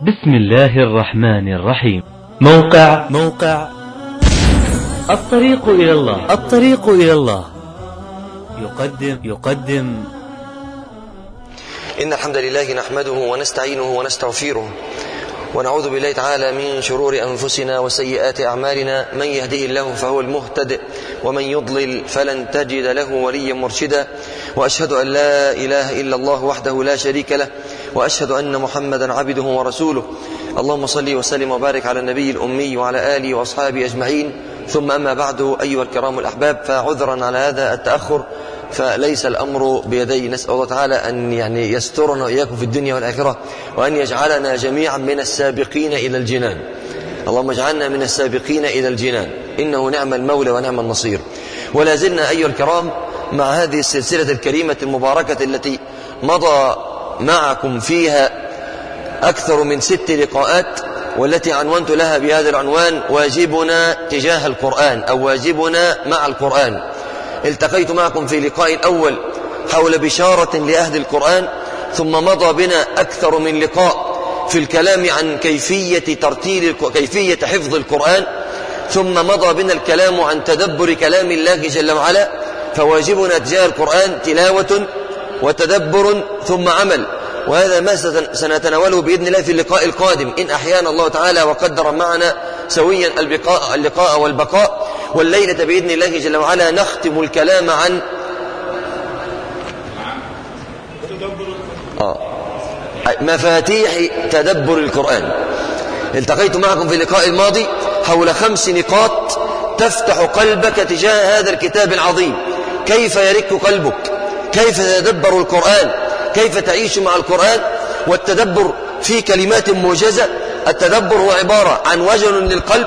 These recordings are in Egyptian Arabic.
بسم الله الرحمن الرحيم موقع موقع الطريق إلى الله الطريق إلى الله يقدم يقدم إن الحمد لله نحمده ونستعينه ونستغفره ونعوذ بالله تعالى من شرور أنفسنا وسيئات أعمالنا من يهده الله فهو المهتد ومن يضلل فلن تجد له وليا مرشدا وأشهد أن لا إله إلا الله وحده لا شريك له وأشهد أن محمدا عبده ورسوله اللهم صل وسلم وبارك على النبي الأمي وعلى آله وأصحابه أجمعين ثم أما بعد أيها الكرام الأحباب فعذرا على هذا التأخر فليس الأمر بيدي نسأل الله تعالى أن يعني يسترنا وإياكم في الدنيا والآخرة وأن يجعلنا جميعا من السابقين إلى الجنان اللهم اجعلنا من السابقين إلى الجنان إنه نعم المولى ونعم النصير ولا زلنا أيها الكرام مع هذه السلسلة الكريمة المباركة التي مضى معكم فيها أكثر من ست لقاءات والتي عنونت لها بهذا العنوان واجبنا تجاه القرآن أو واجبنا مع القرآن التقيت معكم في لقاء أول حول بشارة لأهل القرآن ثم مضى بنا أكثر من لقاء في الكلام عن كيفية ترتيل كيفية حفظ القرآن ثم مضى بنا الكلام عن تدبر كلام الله جل وعلا فواجبنا تجاه القرآن تلاوة وتدبر ثم عمل وهذا ما سنتناوله بإذن الله في اللقاء القادم إن أحيانا الله تعالى وقدر معنا سويا اللقاء, اللقاء والبقاء والليلة بإذن الله جل وعلا نختم الكلام عن آه. مفاتيح تدبر القرآن التقيت معكم في اللقاء الماضي حول خمس نقاط تفتح قلبك تجاه هذا الكتاب العظيم كيف يرك قلبك كيف تدبر القرآن كيف تعيش مع القرآن والتدبر في كلمات موجزة التدبر هو عبارة عن وجل للقلب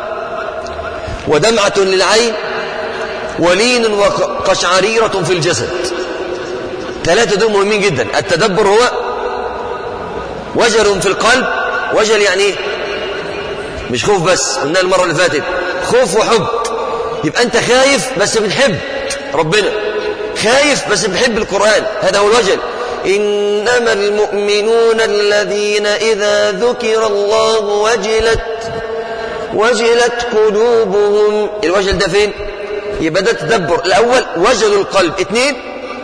ودمعة للعين ولين وقشعريرة في الجسد ثلاثة دول مهمين جدا التدبر هو وجل في القلب وجل يعني ايه مش خوف بس قلنا المرة اللي فاتت خوف وحب يبقى انت خايف بس بتحب ربنا خايف بس بتحب القرآن هذا هو الوجل إنما المؤمنون الذين إذا ذكر الله وجلت وجلت قلوبهم الوجل ده فين يبقى ده تدبر الأول وجل القلب اثنين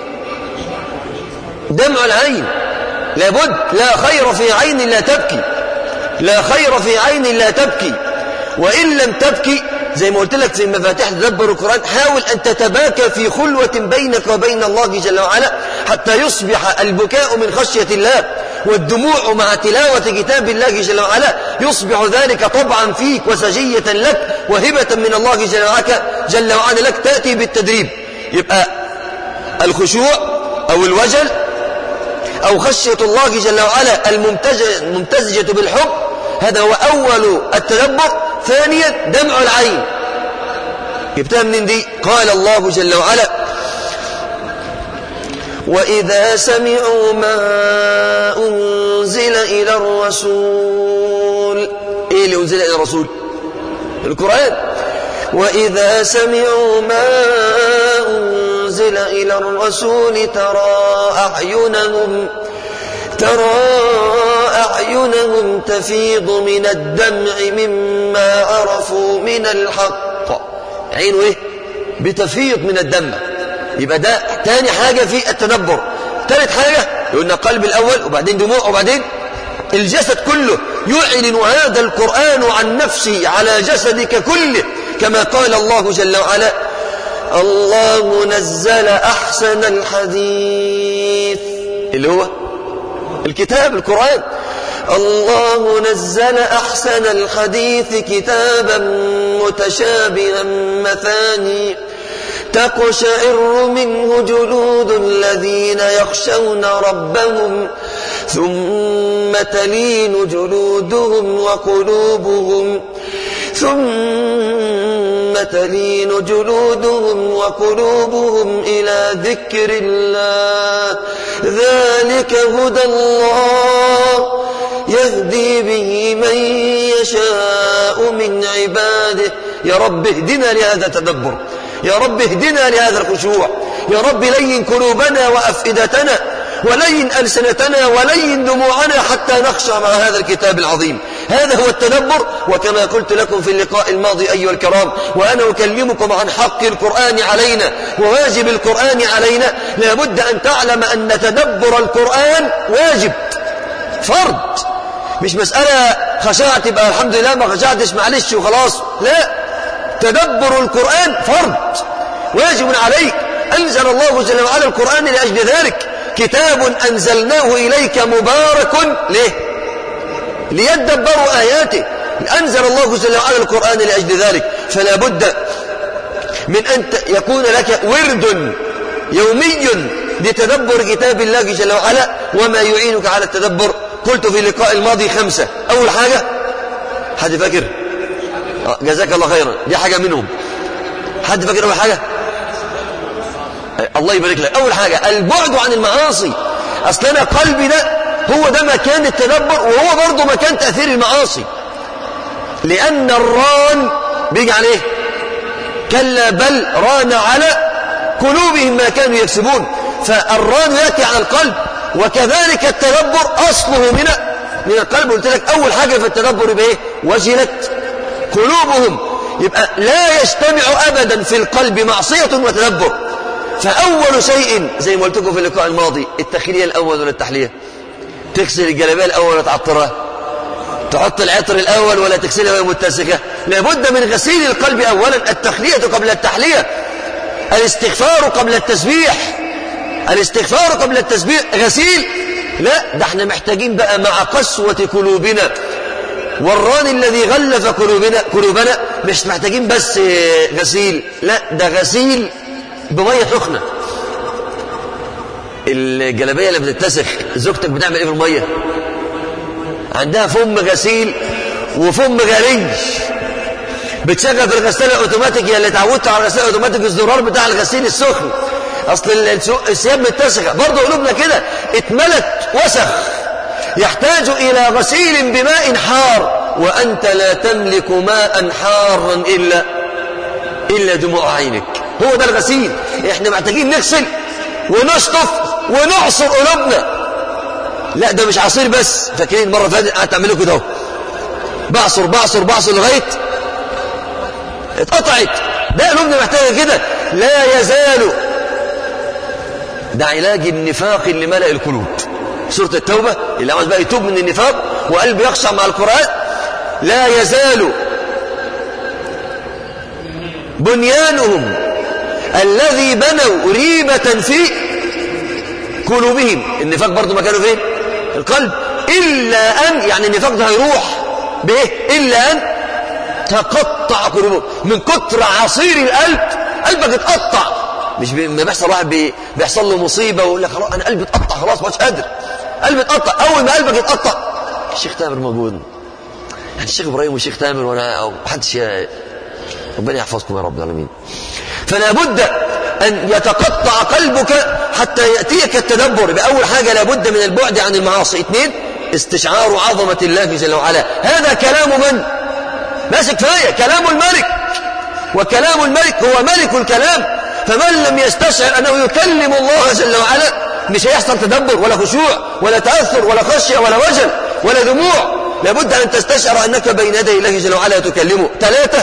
دمع العين لابد لا خير في عين لا تبكي لا خير في عين لا تبكي وإن لم تبكي زي ما قلت لك في مفاتيح تدبر القرآن حاول أن تتباكى في خلوة بينك وبين الله جل وعلا حتى يصبح البكاء من خشية الله والدموع مع تلاوة كتاب الله جل وعلا يصبح ذلك طبعا فيك وسجية لك وهبة من الله جل وعلا, جل وعلا لك تأتي بالتدريب يبقى الخشوع أو الوجل أو خشية الله جل وعلا الممتزجة بالحب هذا هو أول التدبر ثانيا دمع العين جبتها منين دي قال الله جل وعلا وإذا سمعوا ما أنزل إلى الرسول إيه اللي أنزل إلى الرسول القرآن وإذا سمعوا ما أنزل إلى الرسول ترى أعينهم ترى أعينهم تفيض من الدمع مما عرفوا من الحق عينه إيه بتفيض من الدمع يبقى ده تاني حاجة في التدبر ثالث حاجة يقولنا قلب الأول وبعدين دموع وبعدين الجسد كله يعلن هذا القرآن عن نفسه على جسدك كله كما قال الله جل وعلا الله نزل أحسن الحديث اللي هو الكتاب القرآن الله نزل أحسن الحديث كتابا متشابها مثاني تقشعر منه جلود الذين يخشون ربهم ثم تلين جلودهم وقلوبهم ثم تلين جلودهم وقلوبهم إلى ذكر الله ذلك هدى الله يهدي به من يشاء من عباده يا رب اهدنا لهذا التدبر يا رب اهدنا لهذا الخشوع يا رب لين قلوبنا وأفئدتنا ولين ألسنتنا ولين دموعنا حتى نخشى مع هذا الكتاب العظيم هذا هو التدبر وكما قلت لكم في اللقاء الماضي أيها الكرام وأنا أكلمكم عن حق القرآن علينا وواجب القرآن علينا لابد أن تعلم أن تدبر القرآن واجب فرض مش مسألة خشعت يبقى الحمد لله ما خشعتش معلش وخلاص لا تدبر القرآن فرض واجب عليك أنزل الله جل وعلا القرآن لأجل ذلك كتاب أنزلناه إليك مبارك ليه ليدبروا آياته أنزل الله جل وعلا القرآن لأجل ذلك فلا بد من أن يكون لك ورد يومي لتدبر كتاب الله جل وعلا وما يعينك على التدبر قلت في اللقاء الماضي خمسة أول حاجة حد فاكر جزاك الله خيرا دي حاجة منهم حد فاكر أول حاجة الله يبارك لك أول حاجة البعد عن المعاصي أصل أنا قلبي ده هو ده مكان التدبر وهو برضه مكان تأثير المعاصي لأن الران بيجي على إيه كلا بل ران على قلوبهم ما كانوا يكسبون فالران يأتي على القلب وكذلك التدبر أصله من من القلب قلت لك أول حاجة في التدبر بإيه وجلت قلوبهم يبقى لا يجتمع أبدا في القلب معصية وتدبر فأول شيء زي ما قلت لكم في اللقاء الماضي التخلية الأول ولا التحلية تغسل الجلابية الأول ولا تعطرها تحط العطر الأول ولا تغسلها وهي متسخة لابد من غسيل القلب أولا التخلية قبل التحلية الاستغفار قبل التسبيح الاستغفار قبل التسبيح غسيل لا ده احنا محتاجين بقى مع قسوة قلوبنا والران الذي غلف قلوبنا قلوبنا مش محتاجين بس غسيل لا ده غسيل بميه سخنه الجلابيه اللي بتتسخ زوجتك بتعمل ايه في الميه عندها فم غسيل وفم غريج بتشغل في الغساله الاوتوماتيك يا اللي اتعودت على الغساله الاوتوماتيك الزرار بتاع الغسيل السخن اصل الثياب متسخه برضه قلوبنا كده اتملت وسخ يحتاج الى غسيل بماء حار وانت لا تملك ماء حارا الا الا دموع عينك هو ده الغسيل احنا محتاجين نغسل ونشطف ونعصر قلوبنا لا ده مش عصير بس فاكرين المره اللي فاتت قعدت اعمل لكم ده بعصر بعصر بعصر لغايه اتقطعت ده قلوبنا محتاجه كده لا يزال ده علاج النفاق اللي ملأ القلوب سورة التوبة اللي عاوز بقى يتوب من النفاق وقلبه يخشع مع القرآن لا يزال بنيانهم الذي بنوا ريبة في قلوبهم النفاق برضو مكانه فين القلب إلا أن يعني النفاق ده هيروح بإيه إلا أن تقطع قلوبهم من كتر عصير القلب قلبك اتقطع مش ما بيحصل واحد بي بيحصل له مصيبة ويقول لك خلاص أنا قلبي اتقطع خلاص مش قادر قلبي اتقطع أول ما قلبك اتقطع الشيخ تامر موجود يعني الشيخ إبراهيم والشيخ تامر وأنا أو محدش ربنا يحفظكم يا رب العالمين فلا بد أن يتقطع قلبك حتى يأتيك التدبر بأول حاجة لابد من البعد عن المعاصي اثنين استشعار عظمة الله جل وعلا هذا كلام من بس كفاية كلام الملك وكلام الملك هو ملك الكلام فمن لم يستشعر أنه يكلم الله جل وعلا مش هيحصل تدبر ولا خشوع ولا تأثر ولا خشية ولا وجل ولا دموع لابد أن تستشعر أنك بين يدي الله جل وعلا تكلمه ثلاثة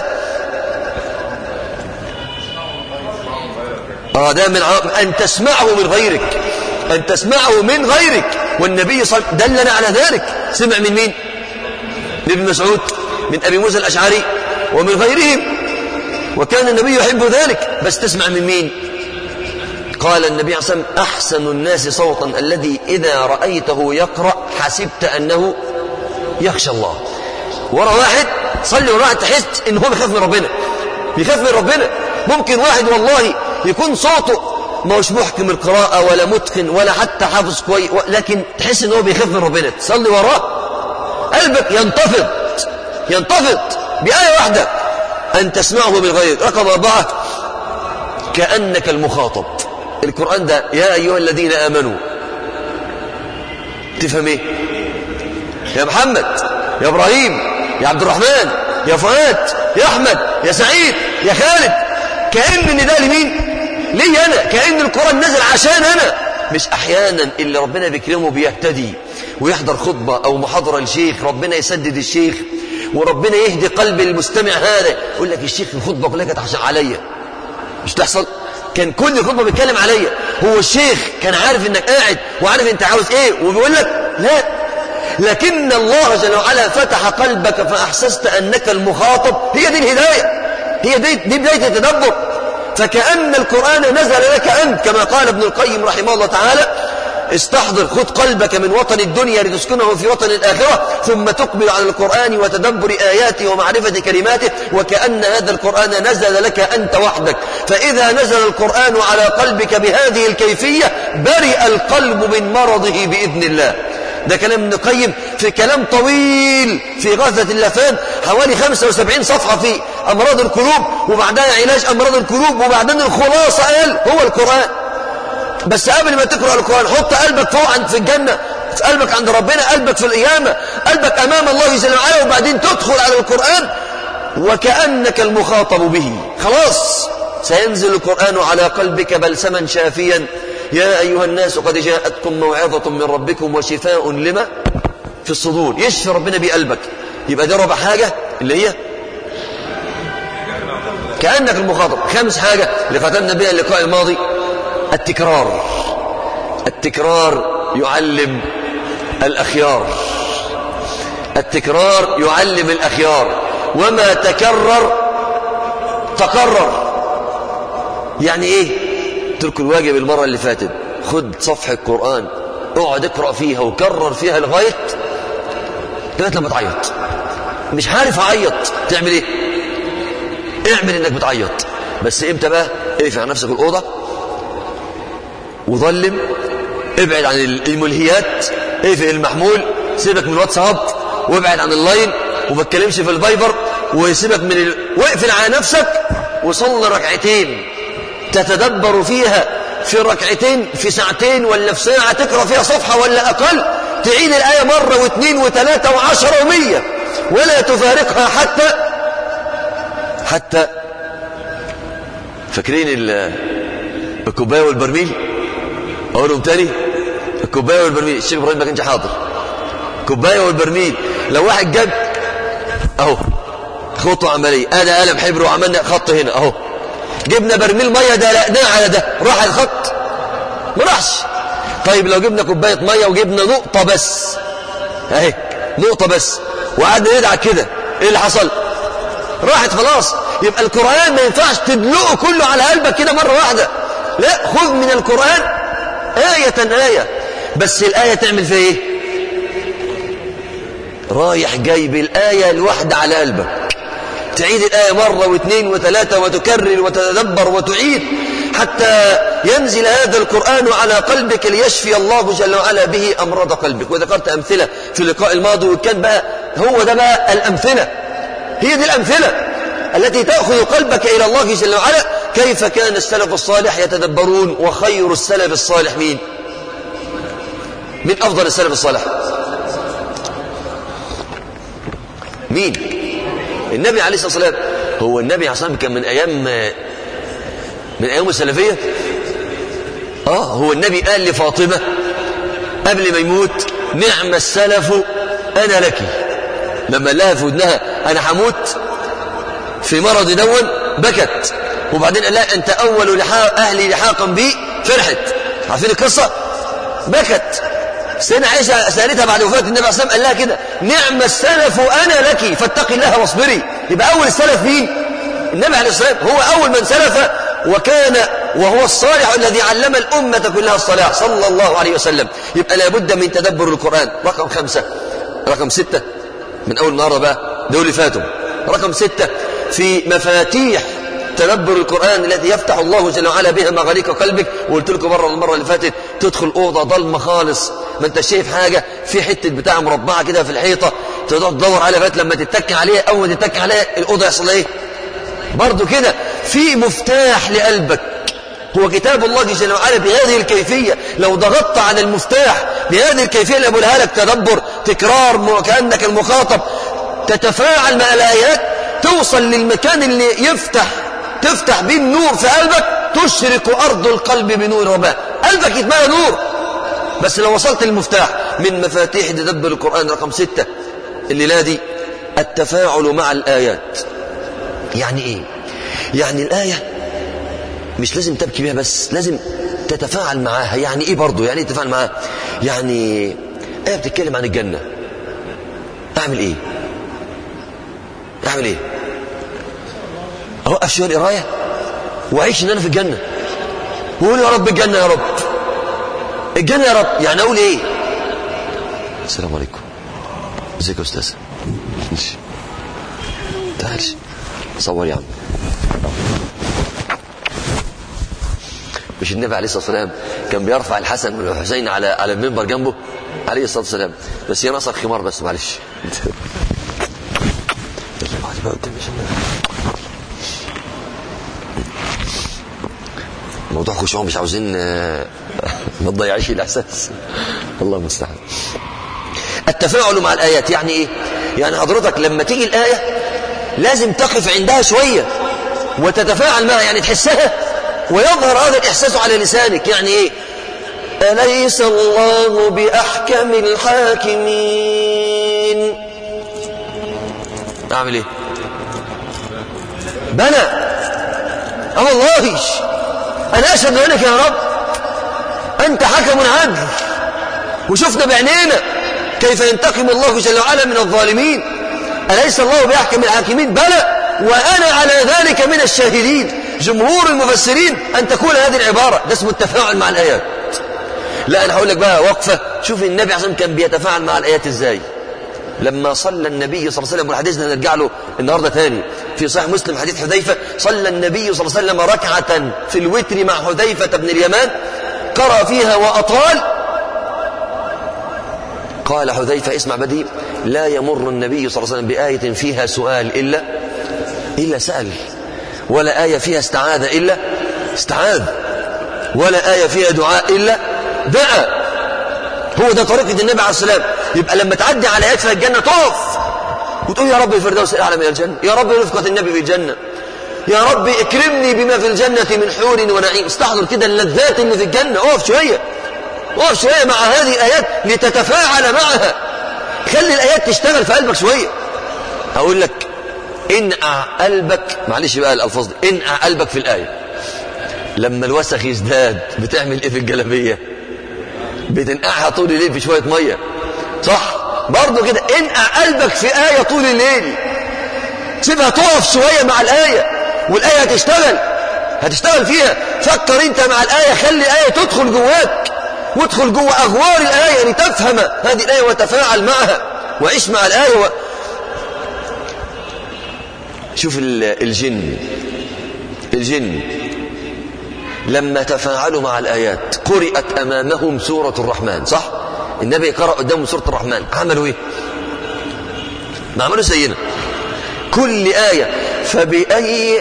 آه ده من عام أن تسمعه من غيرك أن تسمعه من غيرك والنبي صلى الله عليه وسلم دلنا على ذلك سمع من مين من ابن مسعود من أبي موسى الأشعري ومن غيرهم وكان النبي يحب ذلك بس تسمع من مين قال النبي عليه الصلاة والسلام أحسن الناس صوتا الذي إذا رأيته يقرأ حسبت أنه يخشى الله ورا واحد صلي ورا واحد تحس إن هو بيخاف من ربنا بيخاف من ربنا ممكن واحد والله يكون صوته ما هوش محكم القراءة ولا متقن ولا حتى حافظ كويس لكن تحس ان هو بيخاف من ربنا تصلي وراه قلبك ينتفض ينتفض بآية واحدة أن تسمعه من غيرك رقم أربعة كأنك المخاطب القرآن ده يا أيها الذين آمنوا تفهم ايه يا محمد يا إبراهيم يا عبد الرحمن يا فؤاد يا أحمد يا سعيد يا خالد كأن النداء لمين لي أنا كأن القرآن نزل عشان أنا مش أحيانا اللي ربنا بيكرمه بيهتدي ويحضر خطبة أو محاضرة لشيخ ربنا يسدد الشيخ وربنا يهدي قلب المستمع هذا يقول لك الشيخ الخطبة كلها كانت عشان عليا مش تحصل كان كل خطبة بيتكلم عليا هو الشيخ كان عارف انك قاعد وعارف انت عاوز ايه وبيقول لك لا لكن الله جل وعلا فتح قلبك فأحسست أنك المخاطب هي دي الهداية هي دي, دي بداية التدبر فكأن القرآن نزل لك أنت كما قال ابن القيم رحمه الله تعالى استحضر خذ قلبك من وطن الدنيا لتسكنه في وطن الآخرة ثم تقبل على القرآن وتدبر آياته ومعرفة كلماته وكأن هذا القرآن نزل لك أنت وحدك فإذا نزل القرآن على قلبك بهذه الكيفية برئ القلب من مرضه بإذن الله ده كلام ابن القيم في كلام طويل في غزة اللفان حوالي 75 صفحة في أمراض القلوب وبعدها علاج أمراض القلوب وبعدين الخلاصة قال هو القرآن بس قبل ما تقرأ القرآن حط قلبك فوق عند في الجنة في قلبك عند ربنا قلبك في القيامة قلبك أمام الله جل وعلا وبعدين تدخل على القرآن وكأنك المخاطب به خلاص سينزل القرآن على قلبك بلسما شافيا يا أيها الناس قد جاءتكم موعظة من ربكم وشفاء لما في الصدور يشفي ربنا بقلبك يبقى ده ربع حاجة اللي هي كأنك المخاطب خامس حاجة اللي ختمنا بها اللقاء الماضي التكرار التكرار يعلم الأخيار التكرار يعلم الأخيار وما تكرر تقرر يعني ايه ترك الواجب المرة اللي فاتت خد صفحة قرآن اقعد اقرأ فيها وكرر فيها لغاية لغاية لما تعيط مش عارف اعيط تعمل ايه اعمل انك بتعيط بس امتى بقى اقفل على نفسك الأوضة وظلم ابعد عن الملهيات اقفل المحمول سيبك من الواتساب وابعد عن اللاين وما تكلمش في الفايبر وسيبك من ال... واقفل على نفسك وصلي ركعتين تتدبر فيها في ركعتين في ساعتين ولا في ساعة تقرأ فيها صفحة ولا أقل تعيد الآية مرة واثنين وثلاثة وعشرة ومية ولا تفارقها حتى حتى فاكرين الكوباية والبرميل أقولهم تاني الكوباية والبرميل الشيخ إبراهيم ما كانش حاضر كوباية والبرميل لو واحد جاب أهو خطوة عملية أنا قلم حبر وعملنا خط هنا أهو جبنا برميل مية دلقناه على ده راح الخط ما راحش طيب لو جبنا كوباية مية وجبنا نقطة بس اهي نقطة بس وقعدنا ندعك كده ايه اللي حصل راحت خلاص يبقى القرآن ما ينفعش تدلقه كله على قلبك كده مرة واحدة لا خذ من القرآن آية آية بس الآية تعمل فيها ايه رايح جايب الآية الواحدة على قلبك تعيد الآية مرة واثنين وثلاثة وتكرر وتتدبر وتعيد حتى ينزل هذا القرآن على قلبك ليشفي الله جل وعلا به أمراض قلبك وذكرت أمثلة في اللقاء الماضي وكان بقى هو ده بقى الأمثلة هي دي الأمثلة التي تأخذ قلبك إلى الله جل وعلا كيف كان السلف الصالح يتدبرون وخير السلف الصالح مين من أفضل السلف الصالح مين النبي عليه الصلاة والسلام هو النبي عليه الصلاة والسلام كان من أيام من أيام السلفية آه هو النبي قال لفاطمة قبل ما يموت نعم السلف أنا لك لما قال لها في ودنها أنا هموت في مرض دون بكت وبعدين قال لها أنت أول لحاق أهلي لحاقا بي فرحت عارفين القصة بكت سيدنا عائشة سألتها بعد وفاة النبي عليه الصلاة والسلام قال لها كده نعم السلف أنا لك فاتقي الله واصبري يبقى أول السلف مين النبي عليه الصلاة والسلام هو أول من سلف وكان وهو الصالح الذي علم الأمة كلها الصلاح صلى الله عليه وسلم يبقى لابد من تدبر القرآن رقم خمسة رقم ستة من أول مرة بقى دول فاتوا رقم ستة في مفاتيح تدبر القرآن الذي يفتح الله جل وعلا بها مغاليق قلبك وقلت لكم مرة المرة اللي فاتت تدخل أوضة ضلمة خالص ما انت شايف حاجة في حتة بتاع مربعة كده في الحيطة تقعد تدور عليها لغايه لما تتك عليها أول ما تتك عليها الأوضة يحصل إيه برضو كده في مفتاح لقلبك هو كتاب الله جل وعلا بهذه الكيفية لو ضغطت على المفتاح بهذه الكيفية اللي بقولها لك تدبر تكرار كأنك المخاطب تتفاعل مع الآيات توصل للمكان اللي يفتح تفتح بيه النور في قلبك تشرق أرض القلب بنور رباه قلبك يتملى نور بس لو وصلت للمفتاح من مفاتيح تدبر القرآن رقم ستة الليلة دي التفاعل مع الآيات يعني إيه يعني الآية مش لازم تبكي بيها بس لازم تتفاعل معاها يعني إيه برضو يعني إيه تتفاعل معاها يعني آية بتتكلم عن الجنة أعمل إيه أعمل إيه أوقف شوية القراية وأعيش إن أنا في الجنة وأقول يا رب الجنة يا رب الجنة يا رب يعني أقول إيه السلام عليكم ازيك يا أستاذ ماشي تعال صور يا عم مش النبي عليه الصلاة والسلام كان بيرفع الحسن والحسين على على المنبر جنبه عليه الصلاة والسلام بس هي ناقصة الخمار بس معلش موضوع خشوع مش عاوزين ما تضيعيش الاحساس الله المستعان التفاعل مع الايات يعني ايه يعني حضرتك لما تيجي الايه لازم تقف عندها شويه وتتفاعل معها يعني تحسها ويظهر هذا الاحساس على لسانك يعني ايه اليس الله باحكم الحاكمين اعمل ايه بلى اه والله انا اشهد انك يا رب انت حكم عدل وشفنا بعينينا كيف ينتقم الله جل وعلا من الظالمين اليس الله باحكم الحاكمين بلى وانا على ذلك من الشاهدين جمهور المفسرين ان تكون هذه العباره ده اسمه التفاعل مع الايات لا انا هقول لك بقى وقفه شوف النبي عليه الصلاه كان بيتفاعل مع الايات ازاي لما صلى النبي صلى الله عليه وسلم والحديث ده نرجع له النهارده تاني في صحيح مسلم حديث حذيفه صلى النبي صلى الله عليه وسلم ركعه في الوتر مع حذيفه بن اليمان قرأ فيها واطال قال حذيفه اسمع بدي لا يمر النبي صلى الله عليه وسلم بآية فيها سؤال إلا إلا سأل ولا آية فيها استعاذ إلا استعاذ ولا آية فيها دعاء إلا دعا هو ده طريقة النبي عليه السلام يبقى لما تعدي على آيات في الجنة تقف وتقول يا رب الفردوس الأعلى من الجنة يا رب رفقة النبي في الجنة يا رب اكرمني بما في الجنة من حور ونعيم استحضر كده اللذات اللي في الجنة اقف شوية اقف شوية مع هذه الآيات لتتفاعل معها خلي الآيات تشتغل في قلبك شوية هقول لك انقع قلبك معلش بقى الألفاظ دي انقع قلبك في الآية لما الوسخ يزداد بتعمل ايه في الجلابية بتنقعها طول الليل في شوية مية صح برضه كده انقع قلبك في آية طول الليل سيبها تقف شوية مع الآية والآية هتشتغل هتشتغل فيها فكر انت مع الآية خلي الآية تدخل جواك وادخل جوه أغوار الآية لتفهم هذه الآية وتفاعل معها وعيش مع الآية و... شوف الجن الجن لما تفاعلوا مع الآيات قرأت أمامهم سورة الرحمن صح؟ النبي قرأ قدامهم سورة الرحمن عملوا إيه؟ ما عملوا زينا كل آية فبأي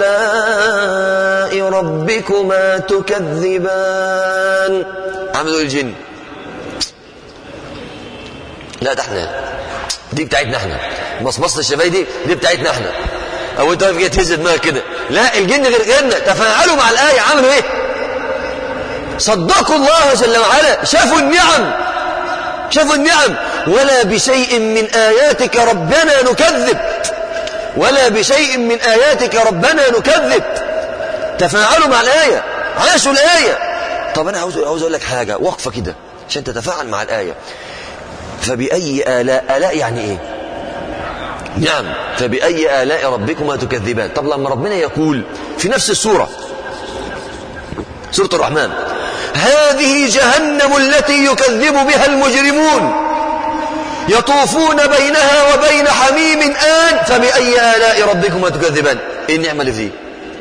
آلاء ربكما تكذبان عملوا الجن لا ده احنا دي بتاعتنا احنا مصمصة الشفاي دي دي بتاعتنا احنا او انت واقف كده تهز دماغك كده لا الجن غير غيرنا تفاعلوا مع الآية عملوا ايه صدقوا الله جل وعلا شافوا النعم شافوا النعم ولا بشيء من آياتك ربنا نكذب ولا بشيء من آياتك ربنا نكذب تفاعلوا مع الآية عاشوا الآية طب أنا عاوز عاوز أقول لك حاجة وقفة كده عشان تتفاعل مع الآية فبأي آلاء آلاء يعني إيه نعم فبأي آلاء ربكما تكذبان طب لما ربنا يقول في نفس السورة سورة الرحمن هذه جهنم التي يكذب بها المجرمون يطوفون بينها وبين حميم آن فبأي آلاء ربكما تكذبان إيه النعمة اللي فيه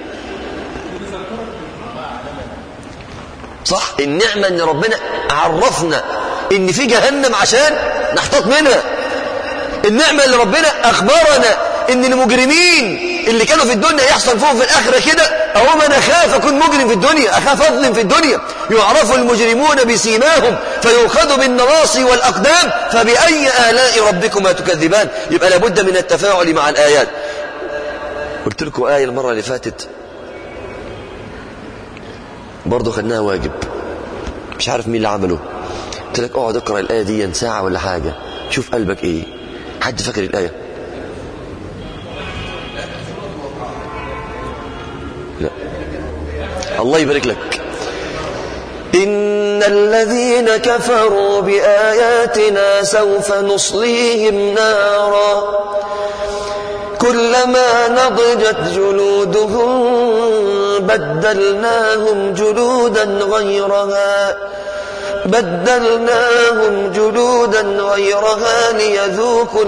صح النعمة ان ربنا عرفنا ان في جهنم عشان نحتاط منها النعمة اللي ربنا اخبرنا ان المجرمين اللي كانوا في الدنيا يحصل فيهم في الاخرة كده او من اخاف اكون مجرم في الدنيا اخاف اظلم في الدنيا يعرف المجرمون بسيماهم فيؤخذ بالنواصي والاقدام فبأي آلاء ربكما تكذبان يبقى لابد من التفاعل مع الايات قلت لكم آية المرة اللي فاتت برضه خدناها واجب مش عارف مين اللي عمله قلت لك اقعد اقرا الايه دي ساعه ولا حاجه شوف قلبك ايه حد فاكر الايه لا الله يبارك لك إن الذين كفروا بآياتنا سوف نصليهم نارا كلما نضجت جلودهم بدلناهم جلودا غيرها بدلناهم جلودا غيرها ليذوقوا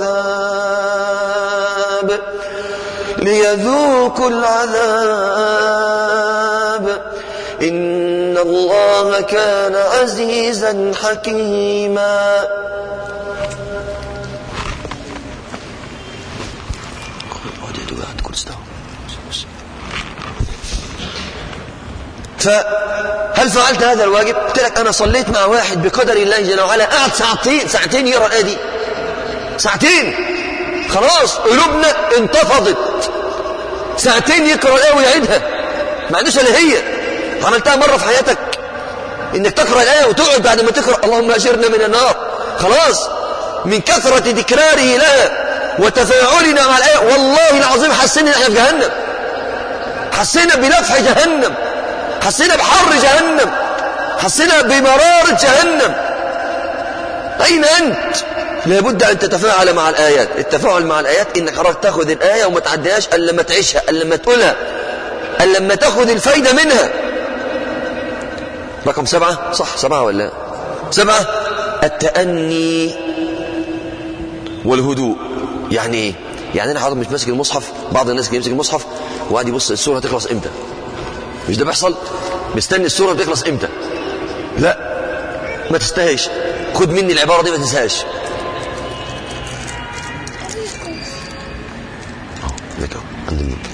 العذاب ليذوقوا العذاب إن الله كان عزيزا حكيما فهل فعلت هذا الواجب؟ قلت لك أنا صليت مع واحد بقدر الله جل وعلا قعد ساعتين ساعتين يقرأ الآية دي ساعتين خلاص قلوبنا انتفضت ساعتين يقرأ الآية ويعيدها ما عندوش إلا هي عملتها مرة في حياتك إنك تقرأ الآية وتقعد بعد ما تقرأ اللهم أجرنا من النار خلاص من كثرة تكراره لها وتفاعلنا مع الآية والله العظيم حسينا إن احنا في جهنم حسينا بلفح جهنم حسينا بحر جهنم حسينا بمرارة جهنم أين أنت لابد أن تتفاعل مع الآيات التفاعل مع الآيات إنك حضرتك تاخذ الآية وما تعديهاش إلا لما تعيشها إلا لما تقولها إلا لما تاخذ الفايدة منها رقم سبعة صح سبعة ولا سبعة التأني والهدوء يعني ايه يعني انا حضرتك مش ماسك المصحف بعض الناس يمسك المصحف وقاعد يبص السوره تخلص امتى مش ده بيحصل مستني السوره بتخلص امتى لا ما تستهيش خد مني العباره دي ما تنساهاش لك اهو عند المنبر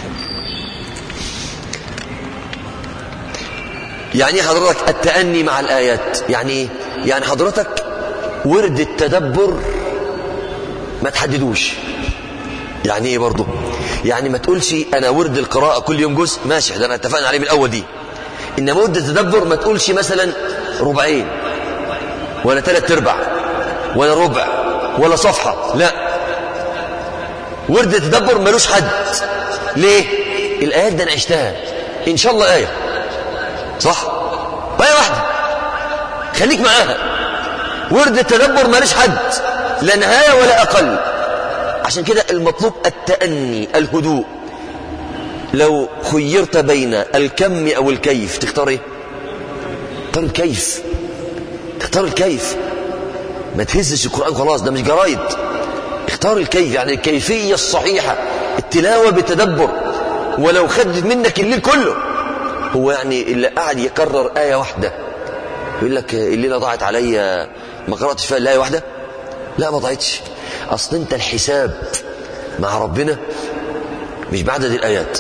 يعني ايه حضرتك التأني مع الآيات يعني ايه يعني حضرتك ورد التدبر ما تحددوش يعني ايه برضه يعني ما تقولش انا ورد القراءة كل يوم جزء ماشي ده انا اتفقنا عليه من الاول دي انما ورد التدبر ما تقولش مثلا ربعين ولا ثلاث ارباع ولا ربع ولا صفحة لا ورد التدبر ملوش حد ليه الايات ده انا عشتها ان شاء الله ايه صح آية واحدة خليك معاها ورد التدبر ماليش حد لا نهاية ولا أقل عشان كده المطلوب التأني الهدوء لو خيرت بين الكم أو الكيف تختار ايه تختار الكيف تختار الكيف ما تهزش القرآن خلاص ده مش جرايد اختار الكيف يعني الكيفية الصحيحة التلاوة بالتدبر ولو خدت منك الليل كله هو يعني اللي قاعد يكرر آية واحدة يقول لك الليلة ضاعت عليا ما قرأتش فيها الآية واحدة لا ما ضاعتش أصل أنت الحساب مع ربنا مش بعدد الآيات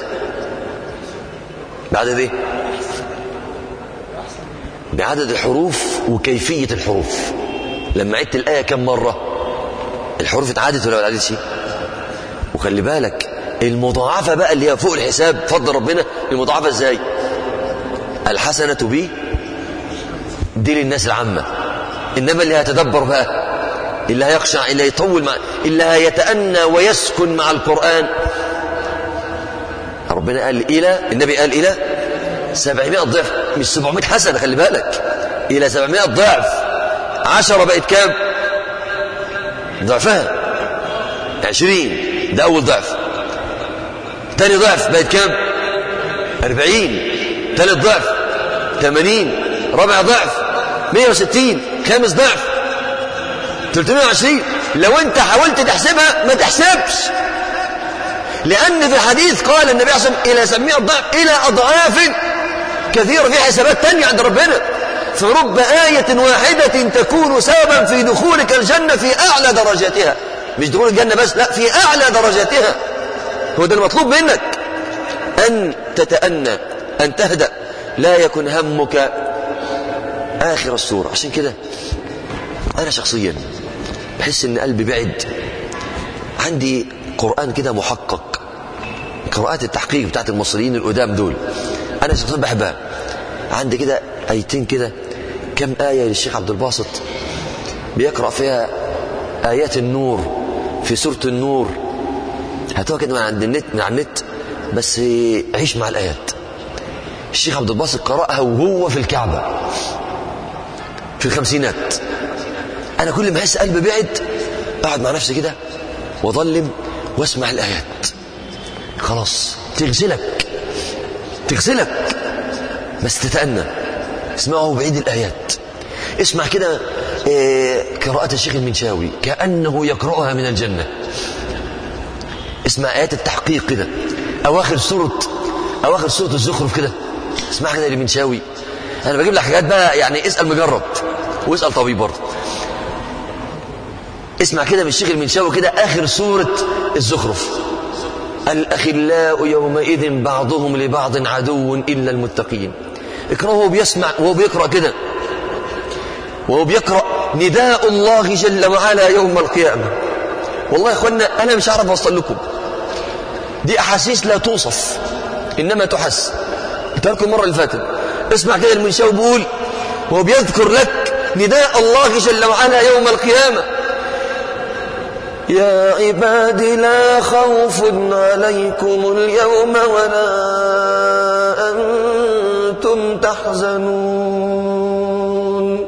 بعدد إيه بعدد الحروف وكيفية الحروف لما عدت الآية كم مرة الحروف اتعادت ولا ما اتعادتش وخلي بالك المضاعفة بقى اللي هي فوق الحساب فضل ربنا المضاعفة ازاي الحسنة بي دي للناس العامة إنما اللي هيتدبر بقى اللي هيخشع اللي هيطول مع اللي هيتأنى ويسكن مع القرآن ربنا قال إلى النبي قال إلى 700 ضعف مش 700 حسنة خلي بالك إلى 700 ضعف عشرة بقت كام ضعفها 20 ده أول ضعف تاني ضعف بقت كام 40 ثالث ضعف 80 رابع ضعف 160 خامس ضعف 320 لو انت حاولت تحسبها ما تحسبش لأن في حديث قال النبي عليه الصلاة والسلام إلى 700 ضعف إلى أضعاف كثيرة في حسابات تانية عند ربنا فرب آية واحدة تكون سببا في دخولك الجنة في أعلى درجاتها مش دخول الجنة بس لا في أعلى درجاتها هو ده المطلوب منك أن تتأنى أن تهدأ لا يكن همك آخر السورة عشان كده أنا شخصيا بحس إن قلبي بعد عندي قرآن كده محقق قراءات التحقيق بتاعت المصريين القدام دول أنا شخصيا بحبها عندي كده آيتين كده كم آية للشيخ عبد الباسط بيقرأ فيها آيات النور في سورة النور هاتوها كده من عند النت من على النت بس عيش مع الآيات الشيخ عبد الباسط قرأها وهو في الكعبة في الخمسينات أنا كل ما أحس قلبي بعد أقعد مع نفسي كده وأظلم وأسمع الآيات خلاص تغسلك تغسلك بس تتأنى اسمعه بعيد الآيات اسمع كده إيه قراءة الشيخ المنشاوي كأنه يقرأها من الجنة اسمع آيات التحقيق كده أواخر سورة أواخر سورة الزخرف كده اسمع كده المنشاوي أنا بجيب لك حاجات بقى يعني اسأل مجرب واسأل طبيب برضه اسمع كده من الشيخ المنشاوي كده آخر سورة الزخرف الأخلاء يومئذ بعضهم لبعض عدو إلا المتقين اقرأه وهو بيسمع وهو بيقرأ كده وهو بيقرأ نداء الله جل وعلا يوم القيامة والله يا اخوانا أنا مش عارف أوصل لكم دي أحاسيس لا توصف إنما تحس قلت لكم المرة اللي فاتت اسمع كده المنشاوي بيقول وهو بيذكر لك نداء الله جل وعلا يوم القيامة يا عباد لا خوف عليكم اليوم ولا أنتم تحزنون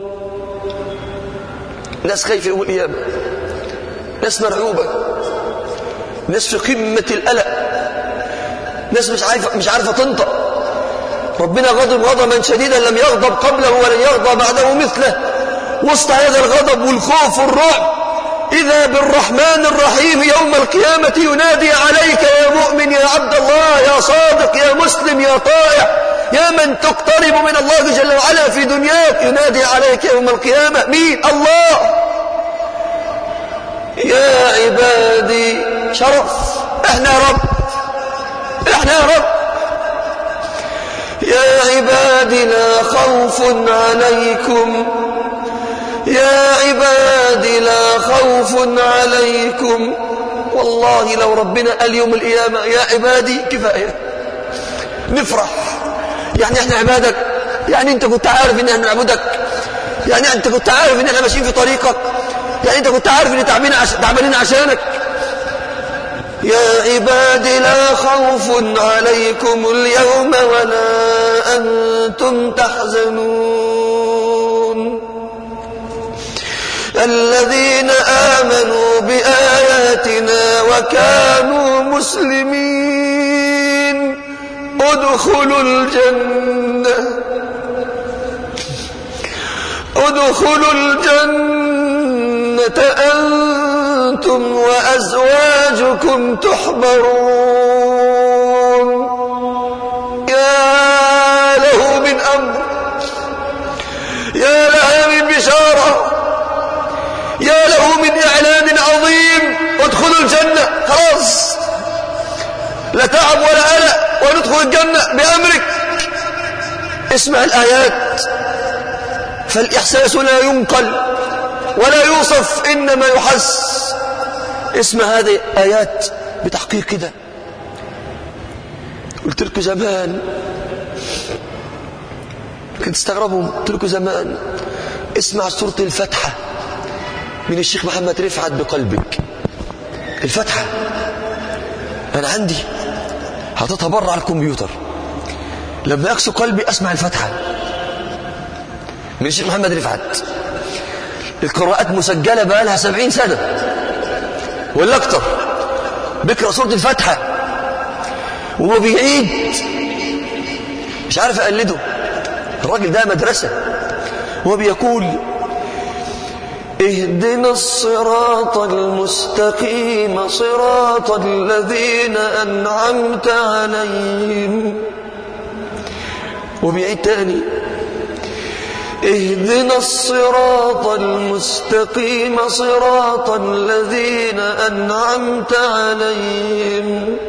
ناس خايفة يوم القيامة ناس مرعوبة ناس في قمة القلق ناس مش عارفة مش عارفة تنطق ربنا غضب غضبا شديدا لم يغضب قبله ولن يغضب بعده مثله وسط هذا الغضب والخوف والرعب إذا بالرحمن الرحيم يوم القيامة ينادي عليك يا مؤمن يا عبد الله يا صادق يا مسلم يا طائع يا من تقترب من الله جل وعلا في دنياك ينادي عليك يوم القيامة مين الله يا عبادي شرف احنا يا رب احنا يا رب يا عبادي لا خوف عليكم يا عبادي لا خوف عليكم والله لو ربنا قال يوم القيامة يا عبادي كفاية نفرح يعني احنا عبادك يعني انت كنت عارف ان احنا نعبدك يعني انت كنت عارف ان احنا ماشيين في طريقك يعني انت كنت عارف ان تعبانين عش... تعبانين عشانك يا عبادي لا خوف عليكم اليوم ولا أنتم تحزنون الذين آمنوا بآياتنا وكانوا مسلمين ادخلوا الجنة ادخلوا الجنة أنتم وأزواجكم تحبرون يا له من أمر يا لها من بشارة يا له من إعلان عظيم ادخلوا الجنة خلاص لا تعب ولا قلق وندخل الجنة بأمرك اسمع الآيات فالإحساس لا ينقل ولا يوصف إنما يحس اسمع هذه آيات بتحقيق كده قلت لكم زمان كنت تستغربوا قلت لكم زمان اسمع سورة الفتحة من الشيخ محمد رفعت بقلبك الفتحة أنا عندي حاططها بره على الكمبيوتر لما أكسو قلبي أسمع الفتحة من الشيخ محمد رفعت القراءات مسجلة بقى لها سبعين سنة ولا أكتر بيقرأ سورة الفتحة وهو بيعيد مش عارف أقلده الراجل ده مدرسة هو بيقول اهدنا الصراط المستقيم صراط الذين أنعمت عليهم وبيعيد تاني اهدنا الصراط المستقيم صراط الذين أنعمت عليهم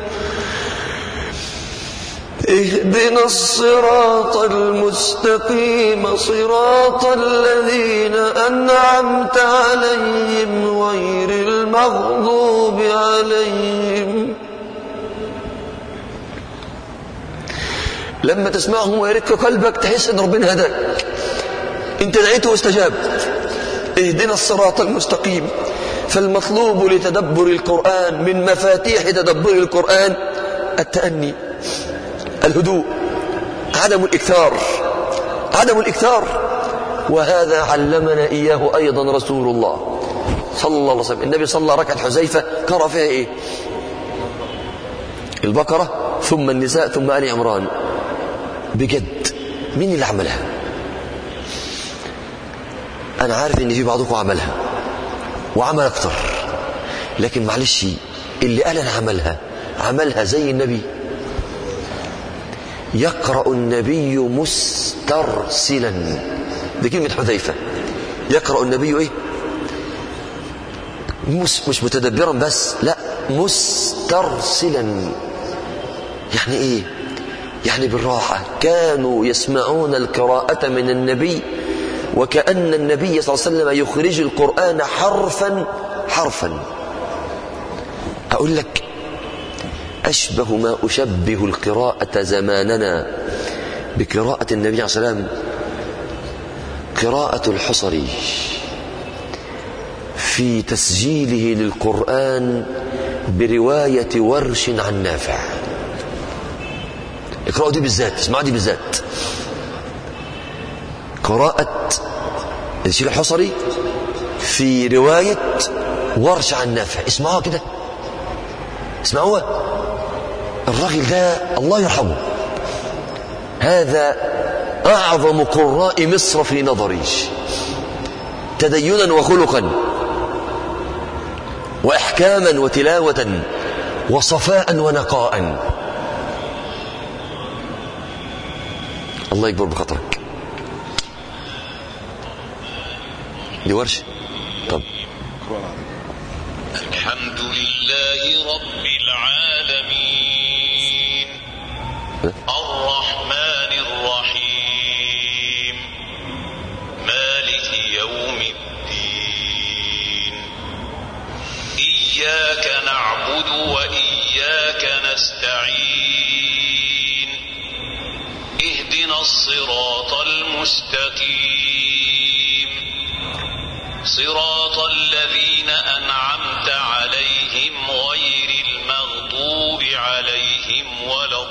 اهدنا الصراط المستقيم صراط الذين أنعمت عليهم غير المغضوب عليهم لما تسمعهم ويرك قلبك تحس ان ربنا هداك انت دعيت واستجاب اهدنا الصراط المستقيم فالمطلوب لتدبر القرآن من مفاتيح تدبر القرآن التأني الهدوء عدم الإكثار عدم الإكثار وهذا علمنا إياه أيضا رسول الله صلى الله عليه وسلم النبي صلى الله ركعة حذيفة قرأ فيها إيه البقرة ثم النساء ثم آل عمران بجد مين اللي عملها أنا عارف إن في بعضكم عملها وعمل أكتر لكن معلش اللي قال أنا عملها عملها زي النبي يقرأ النبي مسترسلا دي كلمة حذيفة يقرأ النبي إيه مش, مش متدبرا بس لا مسترسلا يعني ايه يعني بالراحة كانوا يسمعون القراءة من النبي وكأن النبي صلى الله عليه وسلم يخرج القرآن حرفا حرفا أقول لك أشبه ما أشبه القراءة زماننا بقراءة النبي عليه الصلاة والسلام قراءة الحصري في تسجيله للقرآن برواية ورش عن نافع اقرأوا دي بالذات اسمعوا دي بالذات قراءة الشيخ الحصري في رواية ورش عن نافع اسمعوها كده اسمعوها الراجل ده الله يرحمه هذا أعظم قراء مصر في نظري تدينا وخلقا وإحكاما وتلاوة وصفاء ونقاء الله يكبر بخاطرك دي ورشة طب الحمد لله رب العالمين الرحمن الرحيم مالك يوم الدين إياك نعبد وإياك نستعين اهدنا الصراط المستقيم صراط الذين أنعمت عليهم غير المغضوب عليهم ولا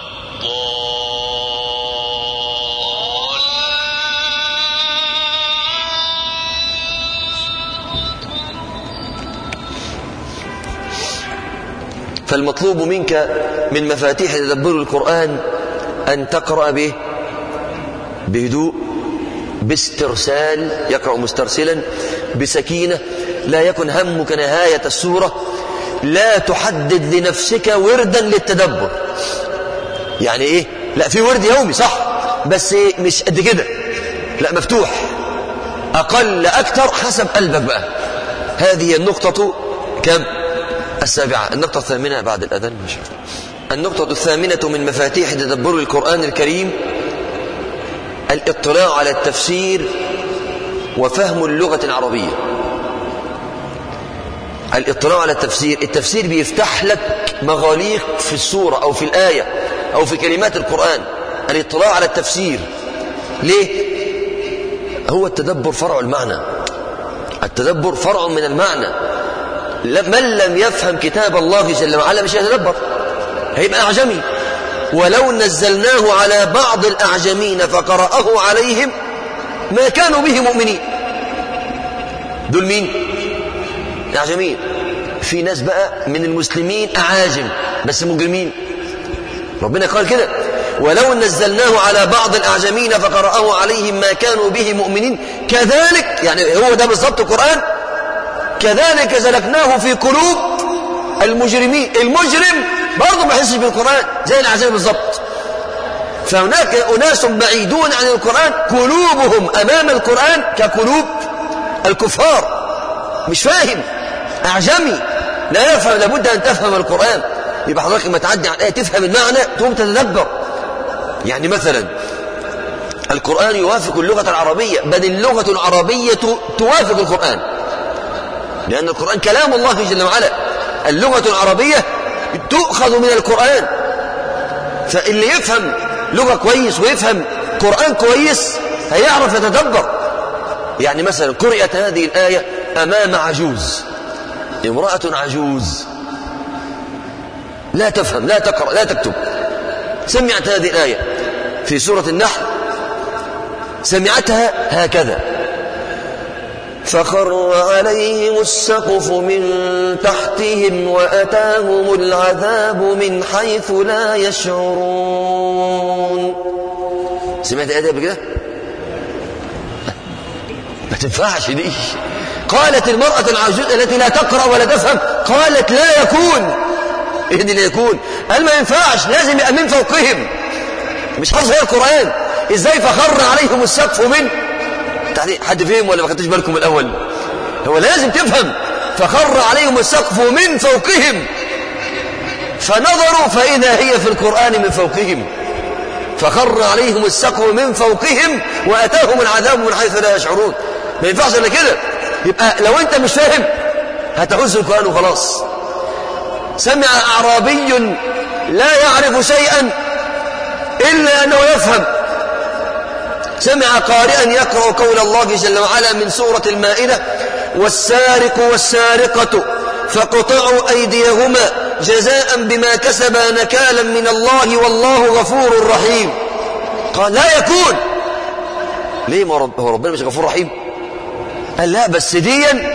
فالمطلوب منك من مفاتيح تدبر القرآن أن تقرأ به بهدوء باسترسال يقرأ مسترسلا بسكينة لا يكن همك نهاية السورة لا تحدد لنفسك وردا للتدبر يعني ايه لا في ورد يومي صح بس إيه مش قد كده لا مفتوح أقل أكثر حسب قلبك بقى هذه النقطة كم السابعة النقطة الثامنة بعد الأذان مش النقطة الثامنة من مفاتيح تدبر القرآن الكريم الاطلاع على التفسير وفهم اللغة العربية الاطلاع على التفسير التفسير بيفتح لك مغاليق في السورة أو في الآية أو في كلمات القرآن الاطلاع على التفسير ليه؟ هو التدبر فرع المعنى التدبر فرع من المعنى من لم يفهم كتاب الله جل وعلا مش هيتدبر هيبقى أعجمي ولو نزلناه على بعض الأعجمين فقرأه عليهم ما كانوا به مؤمنين دول مين الأعجمين في ناس بقى من المسلمين أعاجم بس مجرمين ربنا قال كده ولو نزلناه على بعض الأعجمين فقرأه عليهم ما كانوا به مؤمنين كذلك يعني هو ده بالضبط القرآن كذلك زلكناه في قلوب المجرمين المجرم برضه ما يحسش بالقرآن زي الأعجمي بالضبط فهناك أناس بعيدون عن القرآن قلوبهم أمام القرآن كقلوب الكفار مش فاهم أعجمي لا يفهم لابد أن تفهم القرآن يبقى حضرتك لما تعدي على الآية تفهم المعنى تقوم تتدبر يعني مثلا القرآن يوافق اللغة العربية بل اللغة العربية توافق القرآن لأن القرآن كلام الله جل وعلا اللغة العربية تؤخذ من القرآن فاللي يفهم لغة كويس ويفهم قرآن كويس هيعرف يتدبر يعني مثلا قرأت هذه الآية أمام عجوز امرأة عجوز لا تفهم لا تقرأ لا تكتب سمعت هذه الآية في سورة النحل سمعتها هكذا فخر عليهم السقف من تحتهم وأتاهم العذاب من حيث لا يشعرون سمعت الآية دي قبل كده؟ ما تنفعش دي قالت المرأة العجوز التي لا تقرأ ولا تفهم قالت لا يكون ايه دي لا يكون قال ما ينفعش لازم يبقى من فوقهم مش حافظ هي القرآن ازاي فخر عليهم السقف من حد فهم ولا ما خدتش بالكم الاول هو لازم تفهم فخر عليهم السقف من فوقهم فنظروا فإذا هي في القرآن من فوقهم فخر عليهم السقف من فوقهم وأتاهم العذاب من حيث لا يشعرون ما ينفعش الا كده يبقى لو انت مش فاهم هتعوز القرآن وخلاص سمع أعرابي لا يعرف شيئا إلا أنه يفهم سمع قارئا يقرأ قول الله جل وعلا من سورة المائدة والسارق والسارقة فقطعوا أيديهما جزاء بما كسبا نكالا من الله والله غفور رحيم قال لا يكون ليه ما رب هو ربنا مش غفور رحيم قال لا بس ديا